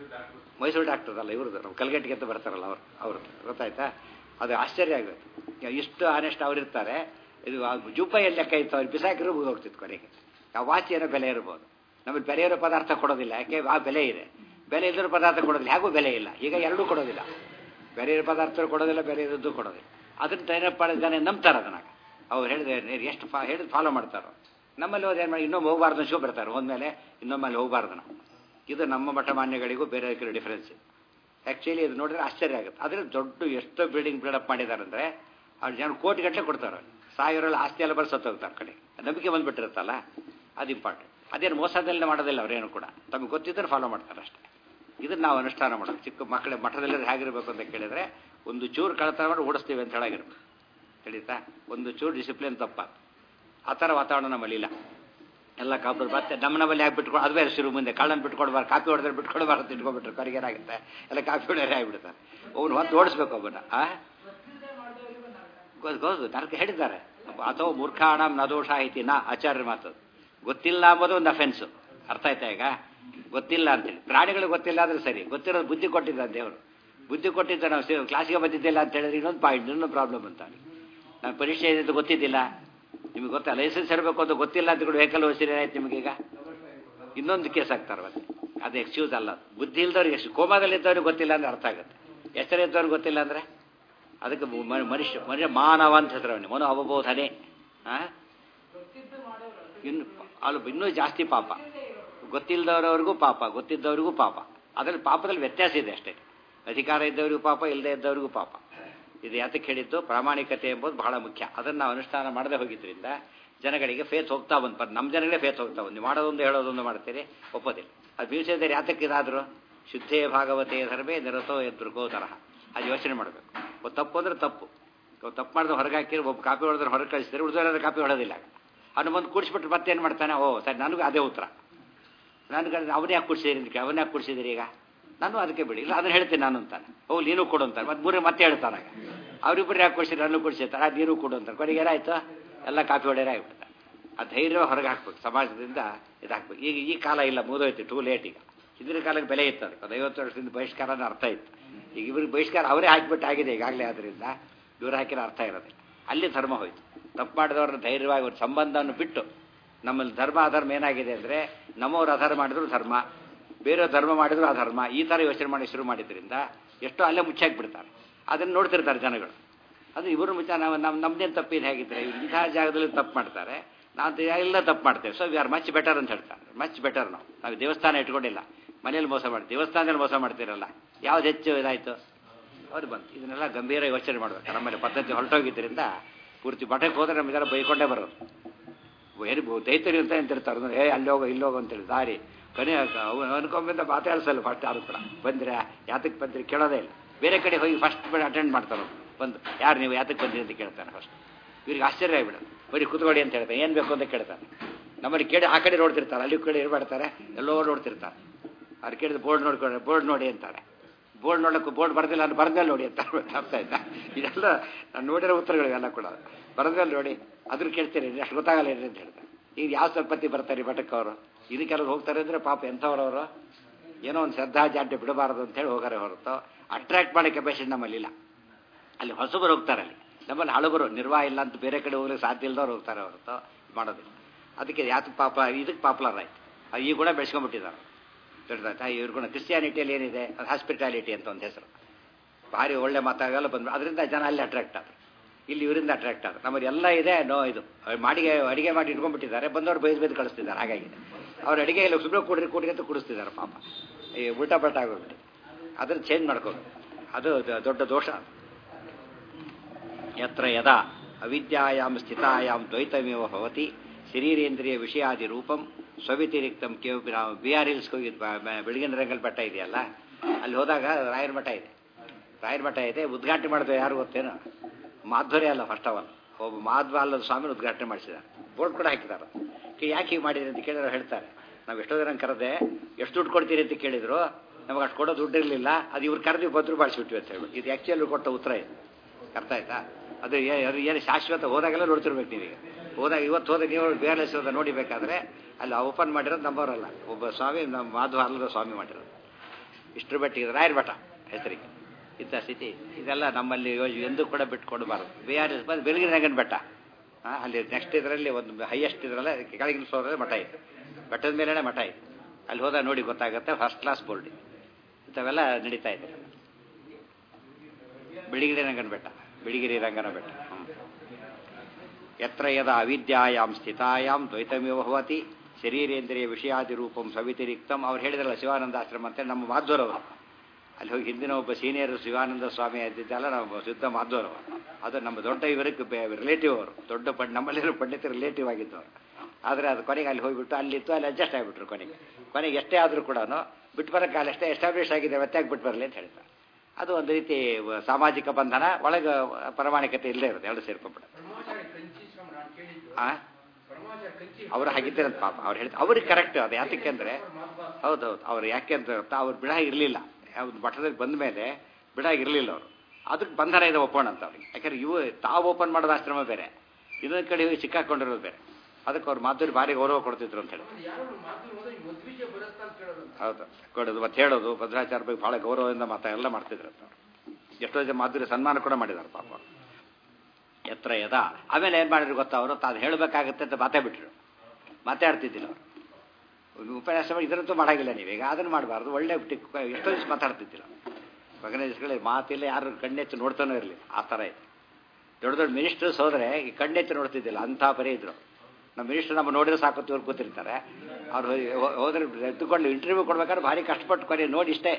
ಮೈಸೂರು ಡಾಕ್ಟರ್ ಅಲ್ಲ ಇವ್ರದ್ದು ನಮ್ಮ ಕಲ್ಗಟ್ಟಿಗೆ ಅಂತ ಬರ್ತಾರಲ್ಲ ಅವ್ರು ಅವ್ರದ್ದು ಗೊತ್ತಾಯ್ತಾ ಅದು ಆಶ್ಚರ್ಯ ಆಗುತ್ತೆ ಇಷ್ಟು ಆನೆಸ್ಟ್ ಅವ್ರಿರ್ತಾರೆ ಇದು ಆ ಜೂಪಾಯಿ ಲೆಕ್ಕ ಇತ್ತು ಅವ್ರು ಬಿಸಾಕಿರೋ ಮುಗಿ ಹೋಗ್ತಿತ್ತು ಕೊನೆಗೆ ಆ ವಾಚ್ ಏನೋ ಬೆಲೆ ಇರ್ಬೋದು ನಮಗೆ ಬೆಲೆ ಇರೋ ಪದಾರ್ಥ ಕೊಡೋದಿಲ್ಲ ಯಾಕೆ ಆ ಬೆಲೆ ಇದೆ ಬೆಲೆ ಇಲ್ಲದ ಪದಾರ್ಥ ಕೊಡೋದಿಲ್ಲ ಹೇಗೂ ಬೆಲೆ ಇಲ್ಲ ಈಗ ಎರಡೂ ಕೊಡೋದಿಲ್ಲ ಬೇರೆ ಇರೋ ಪದಾರ್ಥ ಕೊಡೋದಿಲ್ಲ ಬೇರೆ ಇರೋದು ಕೊಡೋದಿಲ್ಲ ಅದನ್ನ ಟ್ರೈನಪ್ ಮಾಡಿದ ಜನ ನಂಬ್ತಾರೆ ಅದನ್ನಾಗ ಅವ್ರು ಹೇಳಿದ್ರೆ ನೀರು ಎಷ್ಟು ಫಾ ಹೇಳಿದ್ ಫಾಲೋ ಮಾಡ್ತಾರೋ ನಮ್ಮಲ್ಲಿ ಹೋದ್ರೆ ಏನು ಮಾಡಿ ಇನ್ನೊಮ್ಮೆ ಹೋಗಬಾರ್ದು ಅನ್ಸ್ಕೊ ಬರ್ತಾರೆ ಹೋದ್ಮೇಲೆ ಇನ್ನೊಮ್ಮೆ ಹೋಗಬಾರ್ದು ನಾವು ಇದು ನಮ್ಮ ಮಠ ಮಾನ್ಯಗಳಿಗೂ ಬೇರೆ ಡಿಫರೆನ್ಸ್ ಆ್ಯಕ್ಚುಲಿ ಇದು ನೋಡಿದ್ರೆ ಆಶ್ಚರ್ಯ ಆಗುತ್ತೆ ಆದರೆ ದೊಡ್ಡ ಎಷ್ಟು ಬಿಲ್ಡಿಂಗ್ ಬಿಲ್ಡಪ್ ಮಾಡಿದ್ದಾರೆ ಅಂದರೆ ಅವ್ರು ಜನ ಕೋಟಿ ಗಟ್ಟಲೆ ಕೊಡ್ತಾರೆ ಅವ್ರು ಸಾವಿರ ಆಸ್ತಿ ಎಲ್ಲ ಬರ್ಸತ್ತು ಹೋಗ್ತಾರೆ ಕಡೆ ನಂಬಿಕೆ ಬಂದ್ಬಿಟ್ಟಿರುತ್ತಲ್ಲ ಅದು ಇಂಪಾರ್ಟೆಂಟ್ ಅದೇನು ಮೋಸದಲ್ಲಿ ಮಾಡೋದಿಲ್ಲ ಅವರೇನು ಕೂಡ ತಮಗೆ ಗೊತ್ತಿದ್ದರೆ ಫಾಲೋ ಮಾಡ್ತಾರೆ ಅಷ್ಟೇ ಇದನ್ನ ನಾವು ಅನುಷ್ಠಾನ ಮಾಡೋದು ಚಿಕ್ಕ ಮಕ್ಕಳ ಮಠದಲ್ಲಿ ಹೇಗಿರಬೇಕು ಅಂತ ಕೇಳಿದ್ರೆ ಒಂದು ಚೂರು ಕಳತನ ಮಾಡಿ ಓಡಿಸ್ತೀವಿ ಅಂತ ಹೇಳಾಗಿರ್ಬೇಕು ತಿಳಿತಾ ಒಂದು ಚೂರು ಡಿಸಿಪ್ಲಿನ್ ತಪ್ಪ ಆ ಥರ ವಾತಾವರಣ ನಮ್ಮಲ್ಲಿ ಇಲ್ಲ ಎಲ್ಲ ಕಾಪಿ ಮತ್ತೆ ನಮ್ಮ ನಮ್ಮಲ್ಲಿ ಯಾಕೆ ಬಿಟ್ಕೊಂಡು ಅದು ಬೇರೆ ಶುರು ಮುಂದೆ ಕಳ್ಳನ್ ಬಿಟ್ಕೊಡ್ಬಾರ್ದು ಕಾಪಿ ಹೊಡೆದ್ರೆ ಬಿಟ್ಕೊಡ್ಬಾರ್ದು ಅಂತ ಇಟ್ಕೊಬಿಟ್ರು ಕರಿಗೇನಾಗುತ್ತೆ ಎಲ್ಲ ಕಾಪಿ ಹೊಡೆಯರೆ ಆಗಿಬಿಡ್ತಾರೆ ಅವ್ನು ಹೊತ್ತು ಓಡಿಸ್ಬೇಕು ಒಬ್ಬನ ಆ ಗೊತ್ತು ನರಕ ಹೇಳಿದ್ದಾರೆ ಅಥವಾ ಮೂರ್ಖಾಣಂ ನದೋಷ ಐತಿ ನಾ ಆಚಾರ್ಯ ಮಾತು ಗೊತ್ತಿಲ್ಲ ಅಂಬೋದು ಒಂದು ಅಫೆನ್ಸು ಅರ್ಥ ಆಯ್ತಾ ಈಗ ಗೊತ್ತಿಲ್ಲ ಅಂತೇಳಿ ಪ್ರಾಣಿಗಳಿಗೆ ಗೊತ್ತಿಲ್ಲ ಅಂದ್ರೆ ಸರಿ ಗೊತ್ತಿರೋದು ಬುದ್ಧಿ ಕೊಟ್ಟಿದ್ದ ದೇವರು ಬುದ್ಧಿ ಕೊಟ್ಟಿದ್ದ ನಾವು ಸೇ- ಕ್ಲಾಸಿಗೆ ಬಂದಿದ್ದಿಲ್ಲ ಅಂತ ಹೇಳಿದ್ರೆ ಇನ್ನೊಂದು ಪಾಯಿಂಟ್ ಇನ್ನೊಂದು ಪ್ರಾಬ್ಲಮ್ ಅಂತ ನಾನು ಪರೀಕ್ಷೆ ಇದೆ ಅಂತ ಗೊತ್ತಿದ್ದಿಲ್ಲ ನಿಮಗೆ ಗೊತ್ತಾ ಲೈಸೆನ್ಸ್ ಇರಬೇಕು ಅಂತ ಗೊತ್ತಿಲ್ಲ ಅಂತ ಕೂಡ ವೆಹಿಕಲ್ ಓಡಿಸಿದ್ರೆ ಆಯ್ತು ನಿಮಗೀಗ ಇನ್ನೊಂದು ಕೇಸ್ ಆಗ್ತಾರೆ ಮತ್ತೆ ಅದು ಎಕ್ಸ್ಕ್ಯೂಸ್ ಅಲ್ಲ ಬುದ್ಧಿ ಇಲ್ದವ್ರಿಗೆ ಎಷ್ಟು ಕೋಮಾದಲ್ಲಿ ಇದ್ದವ್ರಿಗೆ ಗೊತ್ತಿಲ್ಲ ಅಂದ್ರೆ ಅರ್ಥ ಆಗುತ್ತೆ ಎಚ್ಚರ ಇದ್ದವ್ರಿಗೆ ಗೊತ್ತಿಲ್ಲ ಅಂದ್ರೆ ಅದಕ್ಕೆ ಮ- ಮನುಷ್ಯ ಮನುಷ್ಯ ಮಾನವ ಅಂತ ಹೆಸರು ಅವನಿಗೆ ಮನು ಅವಬೋಧನೆ ಆ? ಇನ್ನು ಅಲ್ಲಿ ಇನ್ನೂ ಜಾಸ್ತಿ ಪಾಪ ಗೊತ್ತಿಲ್ಲದವರವ್ರಿಗೂ ಪಾಪ ಗೊತ್ತಿದ್ದವರಿಗೂ ಪಾಪ ಅದರಲ್ಲಿ ಪಾಪದಲ್ಲಿ ವ್ಯತ್ಯಾಸ ಇದೆ ಅಷ್ಟೇ ಅಧಿಕಾರ ಇದ್ದವರಿಗೂ ಪಾಪ ಇಲ್ಲದೆ ಇದ್ದವರಿಗೂ ಪಾಪ ಇದು ಯಾತಕ್ಕೆ ಹೇಳಿದ್ದು ಪ್ರಾಮಾಣಿಕತೆ ಎಂಬುದು ಬಹಳ ಮುಖ್ಯ ಅದನ್ನು ನಾವು ಅನುಷ್ಠಾನ ಮಾಡದೆ ಹೋಗಿದ್ರಿಂದ ಜನಗಳಿಗೆ ಫೇತ್ ಹೋಗ್ತಾ ಬಂತು ನಮ್ಮ ಜನಗಳೇ ಫೇತ್ ಹೋಗ್ತಾ ಬಂದು ನೀವು ಮಾಡೋದೊಂದು ಹೇಳೋದೊಂದು ಮಾಡ್ತೀರಿ ಒಪ್ಪೋದಿಲ್ಲ ಅದು ಬೀಳ್ಸಿದ್ರೆ ಯಾತಕ್ಕೆ ಇದಾದ್ರು ಶುದ್ಧೇ ಭಾಗವತೆ ಧರ್ಮೇ ನಿರತೋ ಎದುರುಗೋ ತರಹ ಅದು ಯೋಚನೆ ಮಾಡಬೇಕು ಒಂದು ತಪ್ಪು ಅಂದ್ರೆ ತಪ್ಪು ಇವಾಗ ತಪ್ಪು ಮಾಡಿದ್ರೆ ಹೊರಗೆ ಹಾಕಿದ್ರೆ ಒಬ್ಬ ಕಾಪಿ ಹೊಡೆದ್ರೆ ಹೊರಗೆ ಕಳಿಸಿದ್ರೆ ಉಳಿದವರ ಕಾಪಿ ಹೊಡೋದಿಲ್ಲ ಅವನು ಬಂದು ಕೂಡಿಸ್ಬಿಟ್ಟು ಮತ್ತೇನು ಮಾಡ್ತಾನೆ ಓ ಸರಿ ನನಗೂ ಅದೇ ಉತ್ತರ ನನಗೆ ಅವನೇ ಯಾಕೆ ಕುಡಿಸಿದ್ರಿ ಅಂತ ಅವನೇ ಯಾಕೆ ಕುಡಿಸಿದ್ರಿ ಈಗ ನಾನು ಅದಕ್ಕೆ ಬಿಡಿ ಇಲ್ಲ ಅದನ್ನ ಹೇಳ್ತೀನಿ ನಾನು ಅಂತಾನೆ ಓ ನೀನು ಕೊಡು ಅಂತಾನೆ ಮತ್ತೆ ಮೂರೇ ಮತ್ತೆ ಹೇಳ್ತಾನೆ ಅವರಿಬ್ಬರು ಯಾಕೆ ಕೊಡಿಸಿದ್ರೆ ನಾನು ಕೊಡಿಸಿರ್ತಾರೆ ಅದು ನೀನು ಕೊಡು ಅಂತಾರೆ ಕೊನೆಗೆ ಏನಾಯ್ತು ಎಲ್ಲ ಕಾಫಿ ಹೊಡೆಯರೇ ಆಗ್ಬಿಡ್ತಾರೆ ಆ ಧೈರ್ಯ ಹೊರಗೆ ಹಾಕ್ಬೇಕು ಸಮಾಜದಿಂದ ಇದಾಕ್ಬೇಕು ಈಗ ಈ ಕಾಲ ಇಲ್ಲ ಮುಗಿದೋಯ್ತು ಟೂ ಲೇಟ್ ಈಗ ಹಿಂದಿನ ಕಾಲಕ್ಕೆ ಬೆಲೆ ಇತ್ತು ಅದಕ್ಕೆ ಒಂದು ಐವತ್ತು ವರ್ಷದಿಂದ ಬಹಿಷ್ಕಾರನ ಅರ್ಥ ಇತ್ತು ಈಗ ಇವ್ರಿಗೆ ಬಹಿಷ್ಕಾರ ಅವರೇ ಹಾಕಿಬಿಟ್ಟು ಆಗಿದೆ ಈಗಾಗಲೇ ಆದ್ದರಿಂದ ಇವ್ರು ಹಾಕಿರೋ ಅರ್ಥ ಇರೋದಿಲ್ಲ ಅಲ್ಲಿ ಧರ್ಮ ಹೋಯ್ತು ತಪ್ಪು ಮಾಡಿದವ್ರನ್ನ ಧೈರ್ಯವಾಗಿ ಒಂದು ಸಂಬಂಧವನ್ನು ಬಿಟ್ಟು ನಮ್ಮಲ್ಲಿ ಧರ್ಮ ಅಧರ್ಮ ಏನಾಗಿದೆ ಅಂದರೆ ನಮ್ಮವ್ರು ಅಧರ್ಮ ಮಾಡಿದ್ರು ಧರ್ಮ ಬೇರೆ ಧರ್ಮ ಮಾಡಿದ್ರು ಅಧರ್ಮ ಈ ಥರ ಯೋಚನೆ ಮಾಡಿ ಶುರು ಮಾಡಿದ್ರಿಂದ ಎಷ್ಟೋ ಅಲ್ಲೇ ಮುಚ್ಚಾಕಿ ಬಿಡ್ತಾರೆ ಅದನ್ನು ನೋಡ್ತಿರ್ತಾರೆ ಜನಗಳು ಅದು ಇವರು ಮುಚ್ಚ ನಾವು ನಮ್ಮ ನಮ್ದೇನು ತಪ್ಪಿದೆ ಹೇಗಿದ್ರೆ ಇವ್ರು ಇಂತಹ ಜಾಗದಲ್ಲಿ ತಪ್ಪು ಮಾಡ್ತಾರೆ ನಾವು ಎಲ್ಲ ತಪ್ಪು ಮಾಡ್ತೇವೆ so we are much better ಅಂತ ಹೇಳ್ತಾರೆ ಮಚ್ ಬೆಟರ್ ನಾವು ನಾವು ದೇವಸ್ಥಾನ ಇಟ್ಕೊಂಡಿಲ್ಲ ಮನೇಲಿ ಮೋಸ ಮಾಡಿ ದೇವಸ್ಥಾನದಲ್ಲಿ ಮೋಸ ಮಾಡ್ತಿರಲ್ಲ ಯಾವ್ದು ಹೆಚ್ಚು ಇದಾಯಿತು ಅವ್ರು ಬಂತು ಇದನ್ನೆಲ್ಲ ಗಂಭೀರ ಯೋಚನೆ ಮಾಡ್ಬೇಕು ನಮ್ಮಲ್ಲಿ ಪದ್ಧತಿ ಹೊರಟೋಗಿದ್ದರಿಂದ ಪೂರ್ತಿ ಮಠಕ್ಕೆ ಹೋದ್ರೆ ನಮಗೆಲ್ಲ ಬೈಕೊಂಡೇ ಬರೋದು ಏನು ದೈತರಿ ಅಂತ ಅಂತಿರ್ತಾರೆ ಅಂದ್ರೆ ಏ ಅಲ್ಲಿ ಹೋಗೋ ಇಲ್ಲಿ ಹೋಗೋ ಅಂತೇಳಿ ದಾರಿ ಕೊನೆ ಅನ್ಕೊಂಬಿಂದ ಮಾತಾಡ್ಸಲ್ಲ ಫಸ್ಟ್ ಯಾರು ಕೂಡ ಬಂದ್ರೆ ಯಾತಕ್ಕೆ ಬಂದ್ರಿ ಕೇಳೋದೇ ಇಲ್ಲ ಬೇರೆ ಕಡೆ ಹೋಗಿ ಫಸ್ಟ್ ಅಟೆಂಡ್ ಮಾಡ್ತಾರೆ ಅವ್ರು. ಬಂದು ಯಾರು ನೀವು ಯಾತಕ್ಕೆ ಬಂದ್ರಿ ಅಂತ ಕೇಳ್ತಾನೆ ಫಸ್ಟ್ ಇವ್ರಿಗೆ ಆಶ್ಚರ್ಯ ಆಗ್ಬಿಡೋದು ಬರೀ ಕುತ್ಕೊಳ್ಳಿ ಅಂತ ಹೇಳ್ತಾರೆ ಏನು ಬೇಕು ಅಂತ ಕೇಳ್ತಾನೆ ನಮ್ಮಲ್ಲಿ ಕೇಳಿ ಆ ಕಡೆ ನೋಡ್ತಿರ್ತಾರೆ ಅಲ್ಲಿ ಕಡೆ ಇರ್ಬಾಡ್ತಾರೆ ಎಲ್ಲೋ ನೋಡ್ತಿರ್ತಾರೆ ಅವ್ರು ಕೇಳಿದ ಬೋರ್ಡ್ ನೋಡ್ಕೊಂಡ್ರೆ ಬೋರ್ಡ್ ನೋಡಿ ಅಂತಾರೆ ಬೋರ್ಡ್ ನೋಡೋಕ್ಕೂ ಬೋರ್ಡ್ ಬರ್ದಿಲ್ಲ ನಾನು ಬರ್ದ್ಮೇಲೆ ನೋಡಿ ಅಂತ ಅರ್ಥ ಆಯ್ತಾ ಇದೆಲ್ಲ ನಾನು ನೋಡಿರೋ ಉತ್ತರಗಳು ಇವೆಲ್ಲ ಕೂಡ ಬರ್ದ್ಮೇಲೆ ನೋಡಿ ಅದ್ರ ಕೇಳ್ತೀರಿ ಅಷ್ಟು ಗೊತ್ತಾಗಲ್ಲ ಏನ್ರಿ ಅಂತ ಹೇಳ್ತಾರೆ ಈಗ ಯಾವ ಸಂಪತ್ತಿ ಬರ್ತಾರೆ ಮಠಕ್ಕೆ ಅವರು ಇದಕ್ಕೆಲ್ಲ ಹೋಗ್ತಾರೆ ಅಂದರೆ ಪಾಪ ಎಂಥವ್ರು ಅವರು ಏನೋ ಒಂದು ಶ್ರದ್ಧಾ ಜಾಡ್ಯ ಬಿಡಬಾರದು ಅಂತ ಹೇಳಿ ಹೋಗಾರೆ ಹೊರತು ಅಟ್ರಾಕ್ಟ್ ಮಾಡೋ ಕೆಪಾಸಿಟಿ ನಮ್ಮಲ್ಲಿಲ್ಲ ಅಲ್ಲಿ ಹೊಸಬರು ಹೋಗ್ತಾರೆ ಅಲ್ಲಿ ನಮ್ಮಲ್ಲಿ ಹಳಬರು ನಿರ್ವಾಹ ಇಲ್ಲ ಅಂತ ಬೇರೆ ಕಡೆ ಹೋಗ್ಲಿಕ್ಕೆ ಸಾಧ್ಯ ಇಲ್ದವ್ರು ಹೋಗ್ತಾರೆ ಹೊರತು ಮಾಡೋದಿಲ್ಲ ಅದಕ್ಕೆ ಯಾತಕ್ಕೆ ಪಾಪ ಇದಕ್ಕೆ ಪಾಪ್ಯುಲರ್ ಆಯ್ತು ಅದು ಈ ಗುಣ ಬೆಳೆಸ್ಕೊಂಡ್ಬಿಟ್ಟಿದ್ದಾರೆ ತಿಳಿದಾಯ್ತಾ ಇವ್ರ ಗುಣ ಕ್ರಿಸ್ಟಿಯಾನಿಟಿಯಲ್ಲಿ ಏನಿದೆ ಅದು ಹಾಸ್ಪಿಟಾಲಿಟಿ ಅಂತ ಒಂದು ಹೆಸರು ಭಾರಿ ಒಳ್ಳೆ ಮಾತಾಗಲ್ಲ ಬಂದು ಅದರಿಂದ ಜನ ಅಲ್ಲಿ ಅಟ್ರಾಕ್ಟ್ ಆದ್ರು ಇಲ್ಲಿ ಇವರಿಂದ ಅಟ್ರಾಕ್ಟ್ ಆದ್ರು ನಮ್ಮಲ್ಲಿ ಎಲ್ಲ ಇದೆ ನೋ ಇದು ಅವ್ರು ಮಾಡಿಗೆ ಅಡಿಗೆ ಮಾಡಿ ಇಟ್ಕೊಂಡ್ಬಿಟ್ಟಿದ್ದಾರೆ ಬಂದವರು ಬೈದು ಬೈದು ಕಳಿಸ್ತಿದ್ದಾರೆ ಹಾಗಾಗಿದೆ ಅವ್ರ ಅಡಿಗೆ ಇಲ್ಲ ಸುಮ್ಮನೆ ಕೂಡ್ರಿ ಕೂಡ್ರಿ ಅಂತ ಕುಡಿಸ್ತಿದ್ದಾರೆ ಪಾಪ ಈ ಉಲ್ಟಾ ಪಲ್ಟಾ ಆಗೋಗ್ಬಿಟ್ಟು ಅದನ್ನು ಚೇಂಜ್ ಮಾಡ್ಕೋಬೇಕು ಅದು ದ- ದೊಡ್ಡ ದೋಷ ಯತ್ರ ಯದಾ ಅವಿದ್ಯಾಯಾಂ ಸ್ಥಿತಾಯಾಂ ದ್ವೈತಮೇವ ಭವತಿ ಶರೀರೇಂದ್ರಿಯ ವಿಷಯಾದಿ ರೂಪಂ ಸ್ವವ್ಯತಿರಿಕ್ತಂ ಕೇವಪಿ ನಾವು ಬಿ ಆರ್ ಹಿಲ್ಸ್ಗೆ ಹೋಗಿದ್ದು ಬೆಳಗಿನ ರಂಗಲ್ ಬೆಟ್ಟ ಇದೆಯಲ್ಲ ಅಲ್ಲಿ ಹೋದಾಗ ರಾಯರ ಮಠ ಇದೆ ರಾಯರ ಮಠ ಇದೆ ಉದ್ಘಾಟನೆ ಮಾಡಿದ್ರೆ ಯಾರು ಗೊತ್ತೇನೋ ಮಾಧ್ವರ್ಯ ಅಲ್ಲ ಫಸ್ಟ್ ಆಫ್ ಆಲ್ ಒಬ್ಬ ಮಾಧ್ವ ಅಲ್ಲದ ಸ್ವಾಮಿ ಉದ್ಘಾಟನೆ ಮಾಡಿಸಿದ್ದಾರೆ ಬೋರ್ಡ್ ಕೂಡ ಹಾಕಿದ್ದಾರೆ ಯಾಕೆ ಹೀಗೆ ಮಾಡಿದ್ರಿ ಅಂತ ಕೇಳಿದ್ರೆ ಹೇಳ್ತಾರೆ ನಾವು ಎಷ್ಟೋ ಜನ ಕರೆದೆ ಎಷ್ಟು ದುಡ್ಡು ಕೊಡ್ತೀರಿ ಅಂತ ಕೇಳಿದ್ರು ನಮಗೆ ಅಷ್ಟು ಕೊಡೋ ದುಡ್ಡು ಇರಲಿಲ್ಲ ಅದು ಇವ್ರು ಕರೆದು ಭದ್ರ ಬಾಳಿಸ್ಬಿಟ್ವಿ ಅಂತ ಹೇಳ್ಬಿಟ್ಟು ಇದು ಆ್ಯಕ್ಚುಲಿ ಕೊಟ್ಟ ಉತ್ತರ ಇದು ಅರ್ಥ ಆಯ್ತಾ ಅದು ಏ- ಅದು ಏನು ಶಾಶ್ವತ ಹೋದಾಗೆಲ್ಲ ನೋಡ್ತಿರ್ಬೇಕು ನೀವೀಗ ಹೋದಾಗ ಇವತ್ತು ಹೋದಾಗ ನೀವು ಬೇರೆ ಹೋದ ನೋಡಿಬೇಕಾದ್ರೆ ಅಲ್ಲಿ ಓಪನ್ ಮಾಡಿರೋದು ನಮ್ಮವರಲ್ಲ ಒಬ್ಬ ಸ್ವಾಮಿ ನಮ್ಮ ಮಾಧವ ಅಲ್ಲದ ಸ್ವಾಮಿ ಮಾಡಿರೋದು ಇಷ್ಟರ ಬೆಟ್ಟಿಗೆ ರಾಯರ ಮಠ ಹೆಸರಿಗೆ ಇಂಥ ಸ್ಥಿತಿ ಇದೆಲ್ಲ ನಮ್ಮಲ್ಲಿ ಯೋಜ ಎಂದೂ ಕೂಡ ಬಿಟ್ಕೊಡ್ಬಾರ್ದು ಬಿ ಆರ್ ಎಸ್ ಬಂದು ಬೆಳಗಿನ ರಂಗನ ಬೆಟ್ಟ ಆ, ಅಲ್ಲಿ ನೆಕ್ಸ್ಟ್ ಇದರಲ್ಲಿ ಒಂದು ಹೈಯೆಸ್ಟ್ ಇದರಲ್ಲ ಕೆಳಗಿನ ಫ್ಲೋರಲ್ಲಿ ಮಠ ಇದೆ ಬೆಟ್ಟದ ಮೇಲೆನೇ ಮಠ ಇದೆ ಅಲ್ಲಿ ಹೋದಾಗ ನೋಡಿ ಗೊತ್ತಾಗುತ್ತೆ ಫಸ್ಟ್ ಕ್ಲಾಸ್ ಬೋರ್ಡ್ ಇಂಥವೆಲ್ಲ ನಡೀತಾ ಇದೆ ಬಿಳಿಗಿರಿ ರಂಗನ ಬೆಟ್ಟ ಬಿಳಿಗಿರಿ ರಂಗನ ಬೆಟ್ಟ ಹ್ಮ್. ಯತ್ರ ಯದ ಅವಿದ್ಯಾಯಾಂ ಸ್ಥಿತಾಯಾಂ ದ್ವೈತಮೇವ ಭವತಿ ಶರೀರೇಂದ್ರಿಯ ವಿಷಯಾದಿ ರೂಪಂ ಸವಿತಿರಿಕ್ತಂ ಅವ್ರು ಹೇಳಿದ್ರಲ್ಲ ಶಿವಾನಂದ ಆಶ್ರಮ ಅಂತ ನಮ್ಮ ಮಾಧ್ವರವರು ಅಲ್ಲಿ ಹೋಗಿ ಹಿಂದಿನ ಒಬ್ಬ ಸೀನಿಯರ್ ಶಿವಾನಂದ ಸ್ವಾಮಿ ಇದ್ದಿದ್ದಲ್ಲ ನಾವು ಶುದ್ಧ ಮಾಧ್ವರವ ಅದು ನಮ್ಮ ದೊಡ್ಡ ಇವರಿಗೆ ರಿಲೇಟಿವ್ ಅವರು ದೊಡ್ಡ ಪಂಡ್ ನಮ್ಮಲ್ಲಿರೋ ಪಂಡಿತ ರಿಲೇಟಿವ್ ಆಗಿದ್ದವರು ಆದರೆ ಅದು ಕೊನೆಗೆ ಅಲ್ಲಿ ಹೋಗಿಬಿಟ್ಟು ಅಲ್ಲಿತ್ತು ಅಲ್ಲಿ ಅಡ್ಜಸ್ಟ್ ಆಗಿಬಿಟ್ರು ಕೊನೆಗೆ ಕೊನೆಗೆ ಎಷ್ಟೇ ಆದರೂ ಕೂಡ ಬಿಟ್ಟು ಬರೋಕ್ಕಾಗಲ್ಲ ಎಷ್ಟೇ ಎಸ್ಟಾಬ್ಲಿಷ್ ಆಗಿದೆ ಮತ್ತೆ ಬಿಟ್ಟು ಬರಲಿ ಅಂತ ಹೇಳ್ತಾರೆ ಅದು ಒಂದು ರೀತಿ ವ- ಸಾಮಾಜಿಕ ಬಂಧನ ಒಳಗೆ ಪ್ರಾಮಾಣಿಕತೆ ಇಲ್ಲದೆ ಇರುತ್ತೆ ಎರಡು ಸೇರ್ಕೊಂಡ್ಬಿಡುತ್ತೆ ಬ್ರಹ್ಮಚಾರಿ ಕಂಚಿ ಸ್ವಾಮಿ ನಾನು ಕೇಳಿದ್ದು ಆ ಬ್ರಹ್ಮಚಾರಿ ಕಂಚಿ ಅವ್ರು ಹಾಗಿದ್ದಾರಂತ ಪಾಪ ಅವ್ರು ಹೇಳ್ತಾರೆ ಅವ್ರಿಗೆ ಕರೆಕ್ಟ್ ಅದು ಯಾತಕ್ಕೆ ಅಂದರೆ ಹೌದೌದು ಅವ್ರು ಯಾಕೆ ಅಂತ ಗೊತ್ತಾ ಅವ್ರು ಬಿಡ ಇರಲಿಲ್ಲ ಯಾವ್ದು ಮಠದಲ್ಲಿ ಬಂದ ಮೇಲೆ ಬಿಡ ಇರಲಿಲ್ಲ ಅವರು ಅದಕ್ಕೆ ಬಂಧನ ಇದೆ ಒಪ್ಪೋಣ ಅಂತ ಅವ್ರಿಗೆ ಯಾಕಂದ್ರೆ ಇವು ತಾವು ಓಪನ್ ಮಾಡೋದು ಆಶ್ರಮ ಬೇರೆ ಇನ್ನೊಂದು ಕಡೆ ಹೋಗಿ ಸಿಕ್ಕಾಕೊಂಡಿರೋದು ಬೇರೆ ಅದಕ್ಕೆ ಅವ್ರು ಮಾಧುರಿ ಭಾರಿ ಗೌರವ ಕೊಡ್ತಿದ್ರು ಅಂತ ಹೇಳಿ ಯಾರು ಮಾತು ಹೋದ್ರೆ ಈ ಮದ್ವಿಗೆ ಬರುತ್ತಾ ಅಂತ ಕೇಳೋದು ಹೌದು ಕೊಡೋದು ಮತ್ತೆ ಹೇಳೋದು ಭದ್ರಾಚಾರ್ಯ ಬಗ್ಗೆ ಭಾಳ ಗೌರವದಿಂದ ಮಾತಾ ಎಲ್ಲ ಮಾಡ್ತಿದ್ರು ಅಂತ ಅವ್ರು. ಎಷ್ಟೋ ಜನ ಮಾಧುರಿ ಸನ್ಮಾನ ಕೂಡ ಮಾಡಿದ್ದಾರೆ ಪಾಪ ಅವ್ರು. ಎತ್ರ ಯದ ಆಮೇಲೆ ಏನು ಮಾಡಿದ್ರು ಗೊತ್ತಾ ಅವರು ತಾನು ಹೇಳಬೇಕಾಗತ್ತೆ ಅಂತ ಮಾತೇ ಬಿಟ್ಟರು ಮಾತಾಡ್ತಿದ್ದಿಲ್ಲ ಅವರು ಒಂದು ಉಪನ್ಯಾಸ ಮಾಡಿ ಇದರಂತೂ ಮಾಡಾಗಿಲ್ಲ ನೀವೀಗ ಅದನ್ನು ಮಾಡಬಾರ್ದು ಒಳ್ಳೆ ಟಿಕ್ ಎಷ್ಟೋ ದಿವಸ ಮಾತಾಡ್ತಿದ್ದಿಲ್ಲ ಆರ್ಗನೈಸರ್ಗಳು ಮಾತಿಲ್ಲ ಯಾರು ಕಣ್ಣೆಚ್ಚು ನೋಡ್ತಾನೋ ಇರಲಿ ಆ ಥರ ಇದೆ ದೊಡ್ಡ ದೊಡ್ಡ ಮಿನಿಸ್ಟರ್ಸ್ ಹೋದರೆ ಈ ಕಣ್ಣೆಚ್ಚು ನೋಡ್ತಿದ್ದಿಲ್ಲ ಅಂಥ ಪರಿ ಇದ್ರು ನಮ್ಮ ಮಿನಿಸ್ಟರ್ ನಮ್ಮ ನೋಡಿದ್ರೆ ಸಾಕು ಇವ್ರು ಕೂತಿರ್ತಾರೆ ಅವ್ರು ಹೋ- ಹೋದ್ರೆ ಎದ್ದುಕೊಂಡು ಇಂಟರ್ವ್ಯೂ ಕೊಡ್ಬೇಕಾದ್ರೆ ಭಾರಿ ಕಷ್ಟಪಟ್ಟು ಕೊನೆ ನೋಡಿ ಇಷ್ಟೇ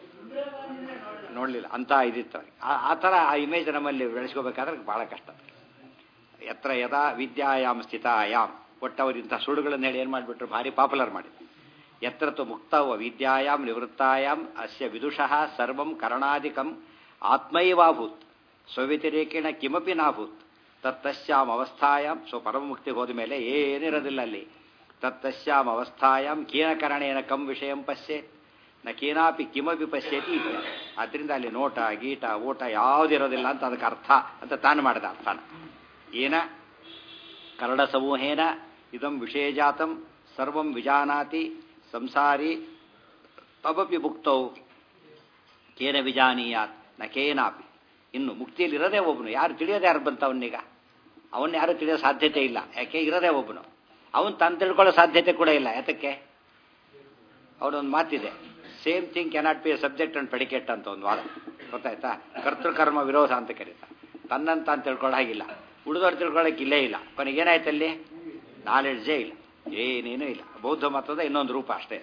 ನೋಡಲಿಲ್ಲ ಅಂತ ಇದಿತ್ತು ಅವ್ರಿಗೆ. ಆ- ಆ ಥರ ಆ ಇಮೇಜ್ ನಮ್ಮಲ್ಲಿ ಬೆಳೆಸ್ಕೋಬೇಕಾದ್ರೆ ಭಾಳ ಕಷ್ಟ ಯತ್ರ ಯದಾ ವಿದ್ಯಾಯಾಮ್ ಸ್ಥಿತಾಯಾಮ್ ಒಟ್ಟು ಅವ್ರು ಇಂಥ ಸುಳ್ಳುಗಳನ್ನು ಹೇಳಿ ಏನು ಮಾಡಿಬಿಟ್ರು ಭಾರಿ ಪಾಪ್ಯುಲರ್ ಮಾಡಿದ್ರು ಯತ್ರ ತು ಮುಕ್ತವ ವಿದ್ಯಾಯಾಮ್ ನಿವೃತ್ತಾಯಾಮ್ ಅಸ್ಯ ವಿದುಷಃ ಸರ್ವಂ ಕರಣಾದಿಕಂ ಆತ್ಮೈವಾಭೂತ್ ಸ್ವವ್ಯತಿರೇಕೇಣ ಕಿಮಪಿ ನಾಭೂತ್ ತತ್ತಸ್ಯಾಂ ಅವಸ್ಥಾಯಾಮ್ ಸೊ ಪರಮಮುಕ್ತಿಗೆ ಹೋದ ಮೇಲೆ ಏನಿರೋದಿಲ್ಲ ಅಲ್ಲಿ ತತ್ತಸ್ಯಾಂ ಅವಸ್ಥಾಯಾಮ್ ಕೇನ ಕರಣೇನ ಕಂ ವಿಷಯಂ ಪಶ್ಯೆ ನ ಕೇನಾಪಿ ಕಿಮಪಿ ಪಶ್ಯತಿ ಇತ್ಯ ಆದ್ದರಿಂದ ಅಲ್ಲಿ ನೋಟ ಗೀಟ ಊಟ ಯಾವುದಿರೋದಿಲ್ಲ ಅಂತ ಅದಕ್ಕೆ ಅರ್ಥ ಅಂತ ತಾನು ಮಾಡಿದ ಅರ್ಥನ ಏನ ಕರಡ ಸಮೂಹೇನ ಇದಂ ವಿಷಯಜಾತಂ ಸರ್ವಂ ವಿಜಾನಾತಿ ಸಂಸಾರಿ ತಮಪಿ ಮುಕ್ತೌ ಕೇನ ವಿಜಾನೀಯಾತ್ ನ ಕೇನಾಪಿ ಇನ್ನು ಮುಕ್ತಿಯಲ್ಲಿ ಇರೋದೇ ಒಬ್ಬನು ಯಾರು ತಿಳಿಯೋದು ಯಾರು ಬಂತ ಅವನೀಗ ಅವನ್ನ ಯಾರು ತಿಳಿಯೋ ಸಾಧ್ಯತೆ ಇಲ್ಲ ಯಾಕೆ ಇರೋದೇ ಒಬ್ಬನು ಅವನು ತಾನು ತಿಳ್ಕೊಳ್ಳೋ ಸಾಧ್ಯತೆ ಕೂಡ ಇಲ್ಲ ಯಾತಕ್ಕೆ ಅವನೊಂದು ಮಾತಿದೆ same thing cannot be a subject and predicate ಅಂತ ಒಂದು ವಾದ ಗೊತ್ತಾಯ್ತಾ ಕರ್ತೃಕರ್ಮ ವಿರೋಧ ಅಂತ ಕರೀತಾರೆ ತನ್ನಂತ ಅಂತ ತಿಳ್ಕೊಳ್ಳೋ ಹಾಗಿಲ್ಲ ಉಳಿದವ್ರು ತಿಳ್ಕೊಳ್ಳೋಕೆ ಇಲ್ಲೇ ಇಲ್ಲ ಕೊನೆಗೆ ಏನಾಯ್ತಲ್ಲಿ ನಾಲೆಡ್ಜೇ ಇಲ್ಲ ಏನೇನೂ ಇಲ್ಲ ಬೌದ್ಧ ಮತದ ಇನ್ನೊಂದು ರೂಪ ಅಷ್ಟೇ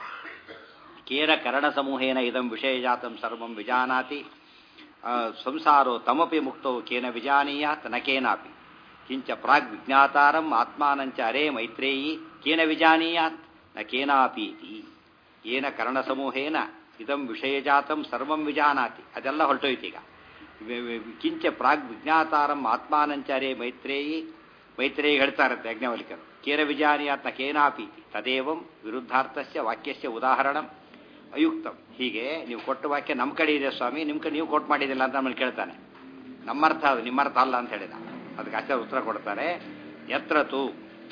ಕೇನ ಕರಣ ಸಮೂಹೇನ ಇದಂ ವಿಷಯಜಾತಂ ಸರ್ವಂ ವಿಜಾನಾತಿ ಆ, ಸಂಸಾರೋ ತಮಪಿ ಮುಕ್ತೋ ಕೇನ ವಿಜಾನೀಯಾತ್ ನ ಕೇನಾಪಿ ಕಿಂಚ ಪ್ರಾಗ್ ವಿಜ್ಞಾತಾರಂ ಆತ್ಮಾನಂಚ ಅರೇ ಮೈತ್ರೇಯಿ ಕೇನ ವಿಜಾನೀಯಾತ್ ನ ಕೇನಾಪೀತಿ ಏನ ಕರಣ ಸಮೂಹೇನ ಇದಂ ವಿಷಯಜಾತಂ ಸರ್ವಂ ವಿಜಾನಾತಿ ಅದೆಲ್ಲ ಹೊರಟೋಯ್ತೀಗ ವಿ- ವಿ- ಕಿಂಚ ಪ್ರಾಗ್ ವಿಜ್ಞಾತಾರಂ ಆತ್ಮಾನಂಚ ಅರೇ ಮೈತ್ರೇಯಿ ಮೈತ್ರೇಯಿ ಹೇಳ್ತಾರಂತೆ ಯಜ್ಞವಲ್ಕರು ಕೇನ ವಿಜಾನೀಯಾತ್ ನ ಕೇನಾಪೀತಿ ತದೇವಂ ವಿರುದ್ಧಾರ್ಥಸ್ಯ ವಾಕ್ಯಸ್ಯ ಉದಾಹರಣಂ ಅಯುಕ್ತಂ ಹೀಗೆ ನೀವು ಕೊಟ್ಟ ವಾಕ್ಯ ನಮ್ಮ ಕಡೆ ಇದೆ ಸ್ವಾಮಿ ನಿಮ್ಮ ಕಡೆ ನೀವು ಕೋಟ್ ಮಾಡಿದಿಲ್ಲ ಅಂತ ನಮ್ಮಲ್ಲಿ ಕೇಳ್ತಾನೆ ನಮ್ಮ ಅರ್ಥ ಅದು ನಿಮ್ಮ ಅರ್ಥ ಅಲ್ಲ ಅಂತ ಹೇಳಿದ ಅದಕ್ಕೆ ಆಚಾರ್ಯ ಉತ್ತರ ಕೊಡ್ತಾರೆ ಯತ್ರ ತು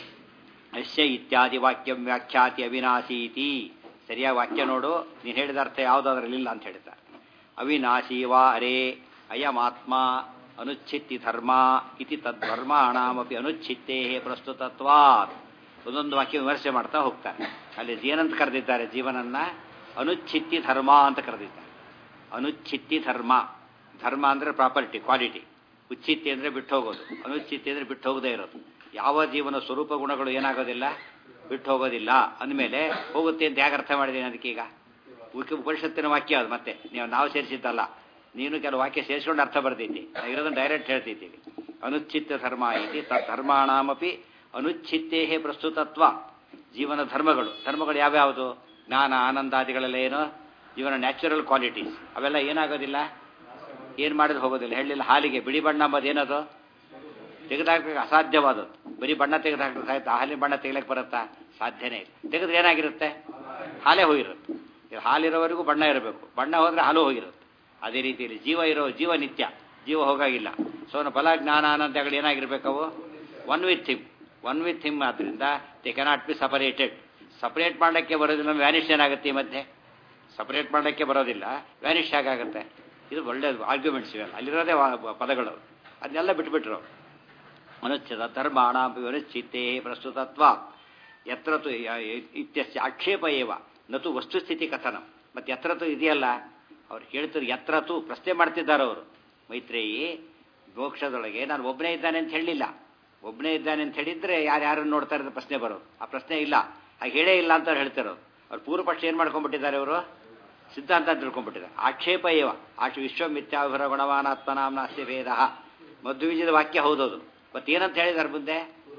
ಅಶ್ಯ ಇತ್ಯಾದಿ ವಾಕ್ಯಂ ವ್ಯಾಖ್ಯಾತಿ ಅವಿನಾಶೀತಿ ಸರಿಯಾದ ವಾಕ್ಯ ನೋಡು ನೀನು ಹೇಳಿದ ಅರ್ಥ ಯಾವುದಾದ್ರಲ್ಲಿಲ್ಲ ಅಂತ ಹೇಳ್ತಾರೆ ಅವಿನಾಶಿ ವಾ ಅರೇ ಅಯಮಾತ್ಮ ಅನುಚ್ಛಿತ್ತಿ ಧರ್ಮ ಇತಿ ತದ್ಧರ್ಮಾಣಮಪಿ ಅನುಚ್ಛಿತ್ತೇ ಪ್ರಸ್ತುತತ್ವಾತ್ ಒಂದೊಂದು ವಾಕ್ಯ ವಿಮರ್ಶೆ ಮಾಡ್ತಾ ಹೋಗ್ತಾರೆ ಅಲ್ಲಿ ಏನಂತ ಕರೆದಿದ್ದಾರೆ ಜೀವನನ್ನ ಅನುಚ್ಛಿತ್ತಿ ಧರ್ಮ ಅಂತ ಕರೆದಿದ್ದಾರೆ ಅನುಚ್ಛಿತ್ತಿ ಧರ್ಮ ಧರ್ಮ ಅಂದ್ರೆ ಪ್ರಾಪರ್ಟಿ ಕ್ವಾಲಿಟಿ ಉಚ್ಛಿತ್ತಿ ಅಂದ್ರೆ ಬಿಟ್ಟು ಹೋಗೋದು ಅನುಚ್ಛಿತ್ತಿ ಅಂದ್ರೆ ಬಿಟ್ಟು ಹೋಗದೇ ಇರೋದು ಯಾವ ಜೀವನ ಸ್ವರೂಪ ಗುಣಗಳು ಏನಾಗೋದಿಲ್ಲ ಬಿಟ್ಟು ಹೋಗೋದಿಲ್ಲ ಅಂದಮೇಲೆ ಹೋಗುತ್ತೆ ಅಂತ ಹೇಗೆ ಅರ್ಥ ಮಾಡಿದ್ದೀನಿ ಅದಕ್ಕೀಗ ಉಕ- ಉಪನಿಷತ್ತಿನ ವಾಕ್ಯ ಅದು ಮತ್ತೆ ನೀವು ನಾವು ಸೇರಿಸಿದ್ದಲ್ಲ ನೀನು ಕೆಲವು ವಾಕ್ಯ ಸೇರಿಸ್ಕೊಂಡು ಅರ್ಥ ಬರ್ದೈತಿ ನಾವು ಇರೋದನ್ನ ಡೈರೆಕ್ಟ್ ಹೇಳ್ತಿದ್ದೀವಿ ಅನುಚ್ಛಿತ್ತ ಧರ್ಮ ಐತಿ ತದ್ಧರ್ಮಾಣಮಪಿ ಅನುಚ್ಛಿತ್ತೇ ಪ್ರಸ್ತುತತ್ವ ಜೀವನ ಧರ್ಮಗಳು ಧರ್ಮಗಳು ಯಾವ್ಯಾವುದು ಜ್ಞಾನ ಆನಂದಾದಿಗಳೆಲ್ಲ ಏನು ಜೀವನ ನ್ಯಾಚುರಲ್ ಕ್ವಾಲಿಟೀಸ್ ಅವೆಲ್ಲ ಏನಾಗೋದಿಲ್ಲ ಏನು ಮಾಡಿದ್ರೆ ಹೋಗೋದಿಲ್ಲ ಹೇಳಿಲ್ಲ ಹಾಲಿಗೆ ಬಿಳಿ ಬಣ್ಣ ಅಂಬೋದು ಏನದು ತೆಗೆದಾಕಕ್ಕೆ ಅಸಾಧ್ಯವಾದದ್ದು ಬರೀ ಬಣ್ಣ ತೆಗೆದು ಸಾಯ್ತಾ ಹಾಲಿನ ಬಣ್ಣ ತೆಗಿಲಕ್ಕೆ ಬರುತ್ತಾ ಸಾಧ್ಯನೇ ಇಲ್ಲ ತೆಗೆದ್ರೆ ಏನಾಗಿರುತ್ತೆ ಹಾಲೇ ಹೋಗಿರುತ್ತೆ ಇದು ಹಾಲಿರೋವರೆಗೂ ಬಣ್ಣ ಇರಬೇಕು ಬಣ್ಣ ಹೋದ್ರೆ ಹಾಲು ಹೋಗಿರುತ್ತೆ ಅದೇ ರೀತಿಯಲ್ಲಿ ಜೀವ ಇರೋ ಜೀವ ನಿತ್ಯ ಜೀವ ಹೋಗಾಗಿಲ್ಲ ಸೊ ಅವನ ಫಲ ಜ್ಞಾನ ಆನಂದಗಳು ಏನಾಗಿರ್ಬೇಕವು one with him one with him ಆದ್ರಿಂದ they cannot be separated separate ಮಾಡಲಿಕ್ಕೆ ಬರೋದಿಲ್ಲ ವ್ಯಾನಿಷ್ ಏನಾಗುತ್ತೆ ಈ ಮಧ್ಯೆ ಸಪರೇಟ್ ಮಾಡಲಿಕ್ಕೆ ಬರೋದಿಲ್ಲ ವ್ಯಾನಿಷ್ ಆಗುತ್ತೆ ಇದು ಒಳ್ಳೆಯದು ಆರ್ಗ್ಯುಮೆಂಟ್ಸ್ ಇವೆಲ್ಲ ಅಲ್ಲಿರೋದೇ ವಾ- ಪದಗಳು ಅದನ್ನೆಲ್ಲ ಬಿಟ್ಬಿಟ್ರು ಅವ್ರು. ಅನುಚ್ಛೇದ ಧರ್ಮಾಣ ವಿವರಿಚಿತ್ತೇ ಪ್ರಸ್ತುತತ್ವ ಯತ್ರ ತು ಇತ್ಯಸ್ಯ ಆಕ್ಷೇಪ ಏವ ನತು ವಸ್ತುಸ್ಥಿತಿ ಕಥನ ಮತ್ತೆ ಯತ್ರ ತು ಇದೆಯಲ್ಲ ಅವ್ರು ಹೇಳ್ತಾರೆ ಯತ್ರ ತು ಪ್ರಶ್ನೆ ಮಾಡ್ತಿದ್ದಾರೆ ಅವರು ಮೈತ್ರೇಯಿ ಮೋಕ್ಷದೊಳಗೆ ನಾನು ಒಬ್ಬನೇ ಇದ್ದಾನೆ ಅಂತ ಹೇಳಲಿಲ್ಲ ಒಬ್ಬನೇ ಇದ್ದಾನೆ ಅಂತ ಹೇಳಿದ್ರೆ ಯಾರ್ಯಾರನ್ನು ನೋಡ್ತಾ ಇರೋದು ಪ್ರಶ್ನೆ ಬರೋದು ಆ ಪ್ರಶ್ನೆ ಇಲ್ಲ ಹಾಗೆ ಹೇಳೇ ಇಲ್ಲ ಅಂತ ಅವ್ರು ಹೇಳ್ತಿರೋದು ಅವ್ರು ಪೂರ್ವ ಪಕ್ಷ ಏನು ಮಾಡ್ಕೊಂಡ್ಬಿಟ್ಟಿದ್ದಾರೆ ಅವರು ಸಿದ್ಧಾಂತ ಅಂತ ತಿಳ್ಕೊಂಡ್ಬಿಟ್ಟಿದ್ದಾರೆ ಆಕ್ಷೇಪ ಏವ ಆಶ ವಿಶ್ವಮಿತ್ಯಾಭಿರ ಗುಣವಾನಾತ್ಮನಾಮ್ನಾಸ್ತಿ ಭೇದ ಮಧ್ವಿಜಯದ ವಾಕ್ಯ ಹೌದದು ಮತ್ತೇನಂತ ಹೇಳಿದ್ದಾರೆ ಮುಂದೆ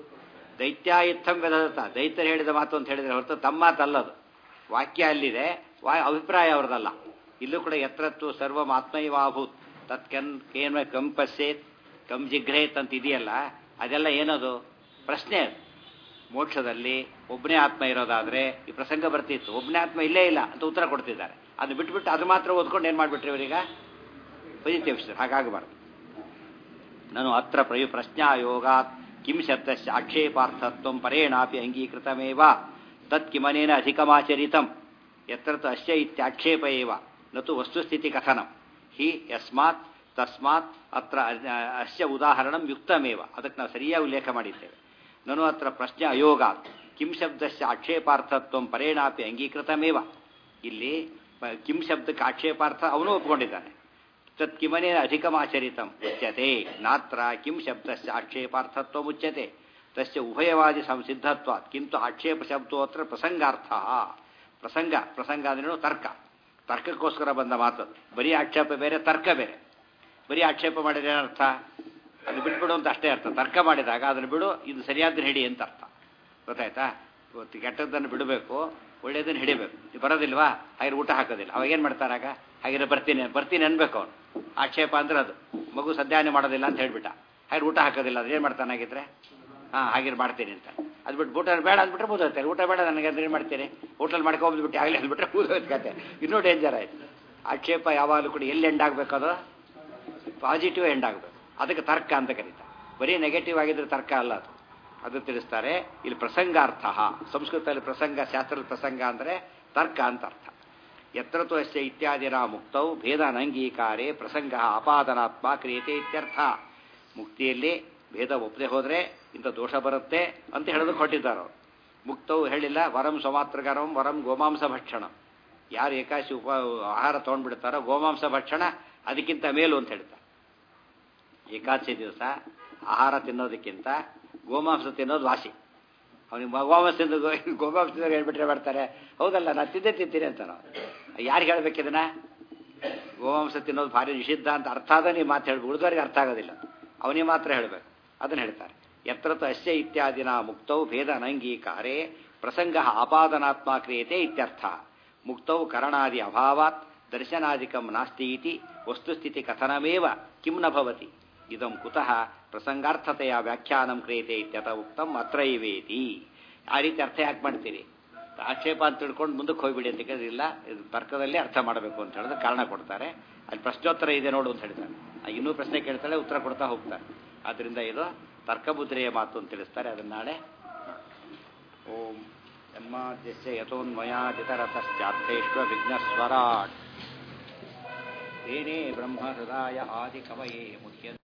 ದೈತ್ಯ ಇತ್ತಂ ವೆದತ ದೈತ್ಯರು ಹೇಳಿದ ಮಾತು ಅಂತ ಹೇಳಿದ್ರೆ ಹೊರತು ತಮ್ಮ ಮಾತಲ್ಲದು ವಾಕ್ಯ ಅಲ್ಲಿದೆ ವಾ ಅಭಿಪ್ರಾಯ ಅವ್ರದಲ್ಲ ಇಲ್ಲೂ ಕೂಡ ಯತ್ರತ್ತು ಸರ್ವಂ ಆತ್ಮೈವಾಭೂತ್ ತತ್ ಕೆನ್ ಕೇನ್ ಕಂ ಪಶ್ಯೇತ್ ಕಂ ಜಿಘ್ರೇತ್ ಅಂತ ಇದೆಯಲ್ಲ ಅದೆಲ್ಲ ಏನದು ಪ್ರಶ್ನೆ ಅದು ಮೋಕ್ಷದಲ್ಲಿ ಒಬ್ಬನೇ ಆತ್ಮ ಇರೋದಾದ್ರೆ ಈ ಪ್ರಸಂಗ ಬರ್ತಿತ್ತು ಒಬ್ಬನೇ ಆತ್ಮ ಇಲ್ಲೇ ಇಲ್ಲ ಅಂತ ಉತ್ತರ ಕೊಡ್ತಿದ್ದಾರೆ ಅದು ಬಿಟ್ಬಿಟ್ಟು ಅದು ಮಾತ್ರ ಓದ್ಕೊಂಡು ಏನು ಮಾಡಿಬಿಟ್ರಿ ಇವರೀಗ ಪಜಿತೇವಿಸ್ತಾರೆ ಹಾಗಾಗಬಾರ್ದು ನಾನು ಅತ್ರ ಪ್ರಯು ಪ್ರಶ್ನಾಯೋಗಾತ್ ಕಿಂ ಶಬ್ದಸ್ಯ ಆಕ್ಷೇಪಾರ್ಥತ್ವಂ ಪರೇಣಾಪಿ ಅಂಗೀಕೃತಮೇವ ತತ್ ಕಿಮನೇನ ಅಧಿಕಮಾಚರಿತಂ ಯತ್ರ ತು ಅಸ್ಯ ಇತ್ಯಾಕ್ಷೇಪ ಏವ ನತು ವಸ್ತುಸ್ಥಿತಿ ಕಥನಂ ಹಿ ಯಸ್ಮಾತ್ ತಸ್ಮಾತ್ ಅತ್ರ ಅ- ಅಸ್ಯ ಉದಾಹರಣಂ ಯುಕ್ತಮೇವ ಅದಕ್ಕೆ ನಾವು ಸರಿಯಾಗಿ ಉಲ್ಲೇಖ ಮಾಡಿದ್ದೇವೆ ನಾನು ಅತ್ರ ಪ್ರಶ್ನೆ ಅಯೋಗಾತ್ ಕಿಂ ಶಬ್ದಸ್ಯ ಆಕ್ಷೇಪಾರ್ಥತ್ವಂ ಪರೇಣಾಪಿ ಅಂಗೀಕೃತಮೇವ ಇಲ್ಲಿ ಪ- ಕಿಂ ಶಬ್ದಕ್ಕೆ ಆಕ್ಷೇಪಾರ್ಥ ಅವನು ಒಪ್ಕೊಂಡಿದ್ದಾನೆ ತತ್ ಕಿಮನೇ ಅಧಿಕಮಾಚರಿತಂ ಉಚ್ಯತೆ ನಾತ್ರ ಕಿಂ ಶಬ್ದಸ್ಯ ಆಕ್ಷೇಪಾರ್ಥತ್ವ ಮುಚ್ಯತೆ ತಸ್ಯ ಉಭಯವಾದಿ ಸಂಸಿದ್ಧತ್ವ ಕಿಂತು ಆಕ್ಷೇಪ ಶಬ್ದೋತ್ರ ಪ್ರಸಂಗಾರ್ಥ ಪ್ರಸಂಗ ಪ್ರಸಂಗ ಅಂದ್ರೇನು ತರ್ಕ ತರ್ಕಕ್ಕೋಸ್ಕರ ಬಂದ ಮಾತು ಬರೀ ಆಕ್ಷೇಪ ಬೇರೆ ತರ್ಕ ಬೇರೆ ಬರೀ ಆಕ್ಷೇಪ ಮಾಡಿದ್ರೆ ಏನರ್ಥ ಅದು ಬಿಟ್ಬಿಡು ಅಂತ ಅಷ್ಟೇ ಅರ್ಥ ತರ್ಕ ಮಾಡಿದಾಗ ಅದನ್ನು ಬಿಡು ಇದು ಸರಿಯಾದ ಹಿಡಿ ಅಂತ ಅರ್ಥ ಗೊತ್ತಾಯ್ತಾ ಇವತ್ತು ಕೆಟ್ಟದ್ದನ್ನು ಬಿಡಬೇಕು ಒಳ್ಳೆಯದನ್ನು ಹಿಡಿಬೇಕು ನೀವು ಬರೋದಿಲ್ವಾ ಹಾಗೆ ಊಟ ಹಾಕೋದಿಲ್ಲ ಅವಾಗ ಏನು ಮಾಡ್ತಾರಾಗ ಹಾಗೆ ಬರ್ತೀನಿ ಬರ್ತೀನಿ ಅನ್ಬೇಕು ಅವನು ಆಕ್ಷೇಪ ಅಂದ್ರೆ ಅದು ಮಗು ಸದ್ಯಾನೆ ಮಾಡೋದಿಲ್ಲ ಅಂತ ಹೇಳ್ಬಿಟ್ಟ ಹಾಗೆ ಊಟ ಹಾಕೋದಿಲ್ಲ ಅದು ಏನು ಮಾಡ್ತಾನಾಗಿದ್ರೆ ಹಾಂ ಹಾಗೆ ಮಾಡ್ತೀನಿ ಅಂತ ಅದು ಬಿಟ್ಟು ಊಟ ಬೇಡ ಅಂದ್ಬಿಟ್ರೆ ಬೂದೋಗ್ತಾರೆ ಊಟ ಬೇಡ ನನಗೆ ಅಂದ್ರೆ ಏನು ಮಾಡ್ತೀನಿ ಹೋಟೆಲ್ ಮಾಡ್ಕೊಂಡ್ಬಿಟ್ಟು ಆಗಲಿ ಅಂದ್ಬಿಟ್ರೆ ಬೂದೋಗ್ತದೆ ಇನ್ನೂ ಡೇಂಜರ್ ಆಯ್ತು ಆಕ್ಷೇಪ ಯಾವಾಗಲೂ ಕೂಡ ಎಲ್ಲಿ ಎಂಡ್ ಆಗಬೇಕು ಅದು ಪಾಸಿಟಿವ್ ಎಂಡ್ ಆಗಬೇಕು ಅದಕ್ಕೆ ತರ್ಕ ಅಂತ ಕರೀತಾರೆ ಬರೀ ನೆಗೆಟಿವ್ ಆಗಿದ್ರೆ ತರ್ಕ ಅಲ್ಲ ಅದು ಅದು ತಿಳಿಸ್ತಾರೆ ಇಲ್ಲಿ ಪ್ರಸಂಗಾರ್ಥ ಸಂಸ್ಕೃತದಲ್ಲಿ ಪ್ರಸಂಗ ಶಾಸ್ತ್ರದ ಪ್ರಸಂಗ ಅಂದರೆ ತರ್ಕ ಅಂತ ಅರ್ಥ ಯತ್ರ ತು ಅಸ್ಯ ಇತ್ಯಾದಿನ ಮುಕ್ತೌ ಭೇದ ಅನಂಗೀಕಾರೇ ಪ್ರಸಂಗ ಅಪಾದನಾತ್ಮ ಕ್ರಿಯತೆ ಇತ್ಯರ್ಥ ಮುಕ್ತಿಯಲ್ಲಿ ಭೇದ ಒಪ್ಪದೆ ಹೋದರೆ ಇಂಥ ದೋಷ ಬರುತ್ತೆ ಅಂತ ಹೇಳೋದಕ್ಕೆ ಹೊಟ್ಟಿದ್ದಾರೆ ಅವರು ಮುಕ್ತವು ಹೇಳಿಲ್ಲ ವರಂ ಸ್ವಮಾತ್ರಗರಂ ವರಂ ಗೋಮಾಂಸ ಭಕ್ಷಣ ಯಾರು ಏಕಾಶಿ ಉಪ ಆಹಾರ ತೊಗೊಂಡ್ಬಿಡ್ತಾರೋ ಗೋಮಾಂಸ ಭಕ್ಷಣ ಅದಕ್ಕಿಂತ ಮೇಲು ಅಂತ ಹೇಳ್ತಾರೆ ಏಕಾದಶಿ ದಿವಸ ಆಹಾರ ತಿನ್ನೋದಕ್ಕಿಂತ ಗೋಮಾಂಸ ತಿನ್ನೋದು ವಾಸಿ ಅವನಿಗೆ ಗೋಮಾಂಸ ತಿಂದು ಗೋಮಾಂಸದವ್ರು ಹೇಳ್ಬಿಟ್ರೆ ಮಾಡ್ತಾರೆ ಹೌದಲ್ಲ ನಾನು ತಿಂದೇ ತಿಂತೀನಿ ಅಂತ ನಾವು ಯಾರಿಗೆ ಹೇಳ್ಬೇಕಿದನ್ನ ಗೋಮಾಂಸ ತಿನ್ನೋದು ಭಾರಿ ನಿಷಿದ್ಧ ಅಂತ ಅರ್ಥ ಆದ ನೀವು ಮಾತು ಹೇಳ್ಬೇಕು ಉಳಿದವರಿಗೆ ಅರ್ಥ ಆಗೋದಿಲ್ಲ ಅವನಿಗೆ ಮಾತ್ರ ಹೇಳಬೇಕು ಅದನ್ನು ಹೇಳ್ತಾರೆ ಯತ್ರತ ಅಸ್ಯ ಇತ್ಯಾದಿನ ಮುಕ್ತೌ ಭೇದ ಅನಂಗೀಕಾರೇ ಪ್ರಸಂಗ ಆಪಾದನಾತ್ಮ ಕ್ರಿಯತೆ ಇತ್ಯರ್ಥ ಮುಕ್ತೌ ಕರಣಾದಿ ಅಭಾವಾತ್ ದರ್ಶನಾದಿಕಂ ನಾಸ್ತಿ ಇತಿ ವಸ್ತುಸ್ಥಿತಿ ಕಥನಮೇವ ಕಿಂ ನ ಭವತಿ ಇದಂ ಕುತಃ ಪ್ರಸಂಗಾರ್ಥತೆಯ ವ್ಯಾಖ್ಯಾನಂ ಕ್ರಿಯತೆ ಇತ್ಯತ ಉಕ್ತಂ ಅತ್ರೈವೇತಿ ಆ ರೀತಿ ಅರ್ಥ ಯಾಕೆ ಮಾಡ್ತೀರಿ ಆಕ್ಷೇಪ ಅಂತ ತಿಳ್ಕೊಂಡು ಮುಂದಕ್ಕೆ ಹೋಗ್ಬಿಡಿ ಅಂತ ಕೇಳಿದ್ರಿಲ್ಲ ಇದು ತರ್ಕದಲ್ಲಿ ಅರ್ಥ ಮಾಡಬೇಕು ಅಂತ ಹೇಳಿದ್ರೆ ಕಾರಣ ಕೊಡ್ತಾರೆ ಅಲ್ಲಿ ಪ್ರಶ್ನೋತ್ತರ ಇದೆ ನೋಡು ಅಂತ ಹೇಳ್ತಾರೆ ಆ ಇನ್ನೂ ಪ್ರಶ್ನೆ ಕೇಳ್ತಾಳೆ ಉತ್ತರ ಕೊಡ್ತಾ ಹೋಗ್ತಾರೆ ಆದ್ದರಿಂದ ಇದು ತರ್ಕಬುದ್ರೆಯ ಮಾತು ಅಂತ ತಿಳಿಸ್ತಾರೆ ಅದನ್ನ ನಾಳೆ ಓಂ ಜನ್ಮಾದ್ಯಸ್ಯ ಯಥೋನ್ಮಯಾದಿತರತಶ್ಚಾರ್ಥೇಶ್ವ ವಿಘ್ನಸ್ವರಾಟ್ ತೇನೇ ಬ್ರಹ್ಮ ಹೃದಯ ಆದಿ ಕವಯೇ ಮುಖ್ಯ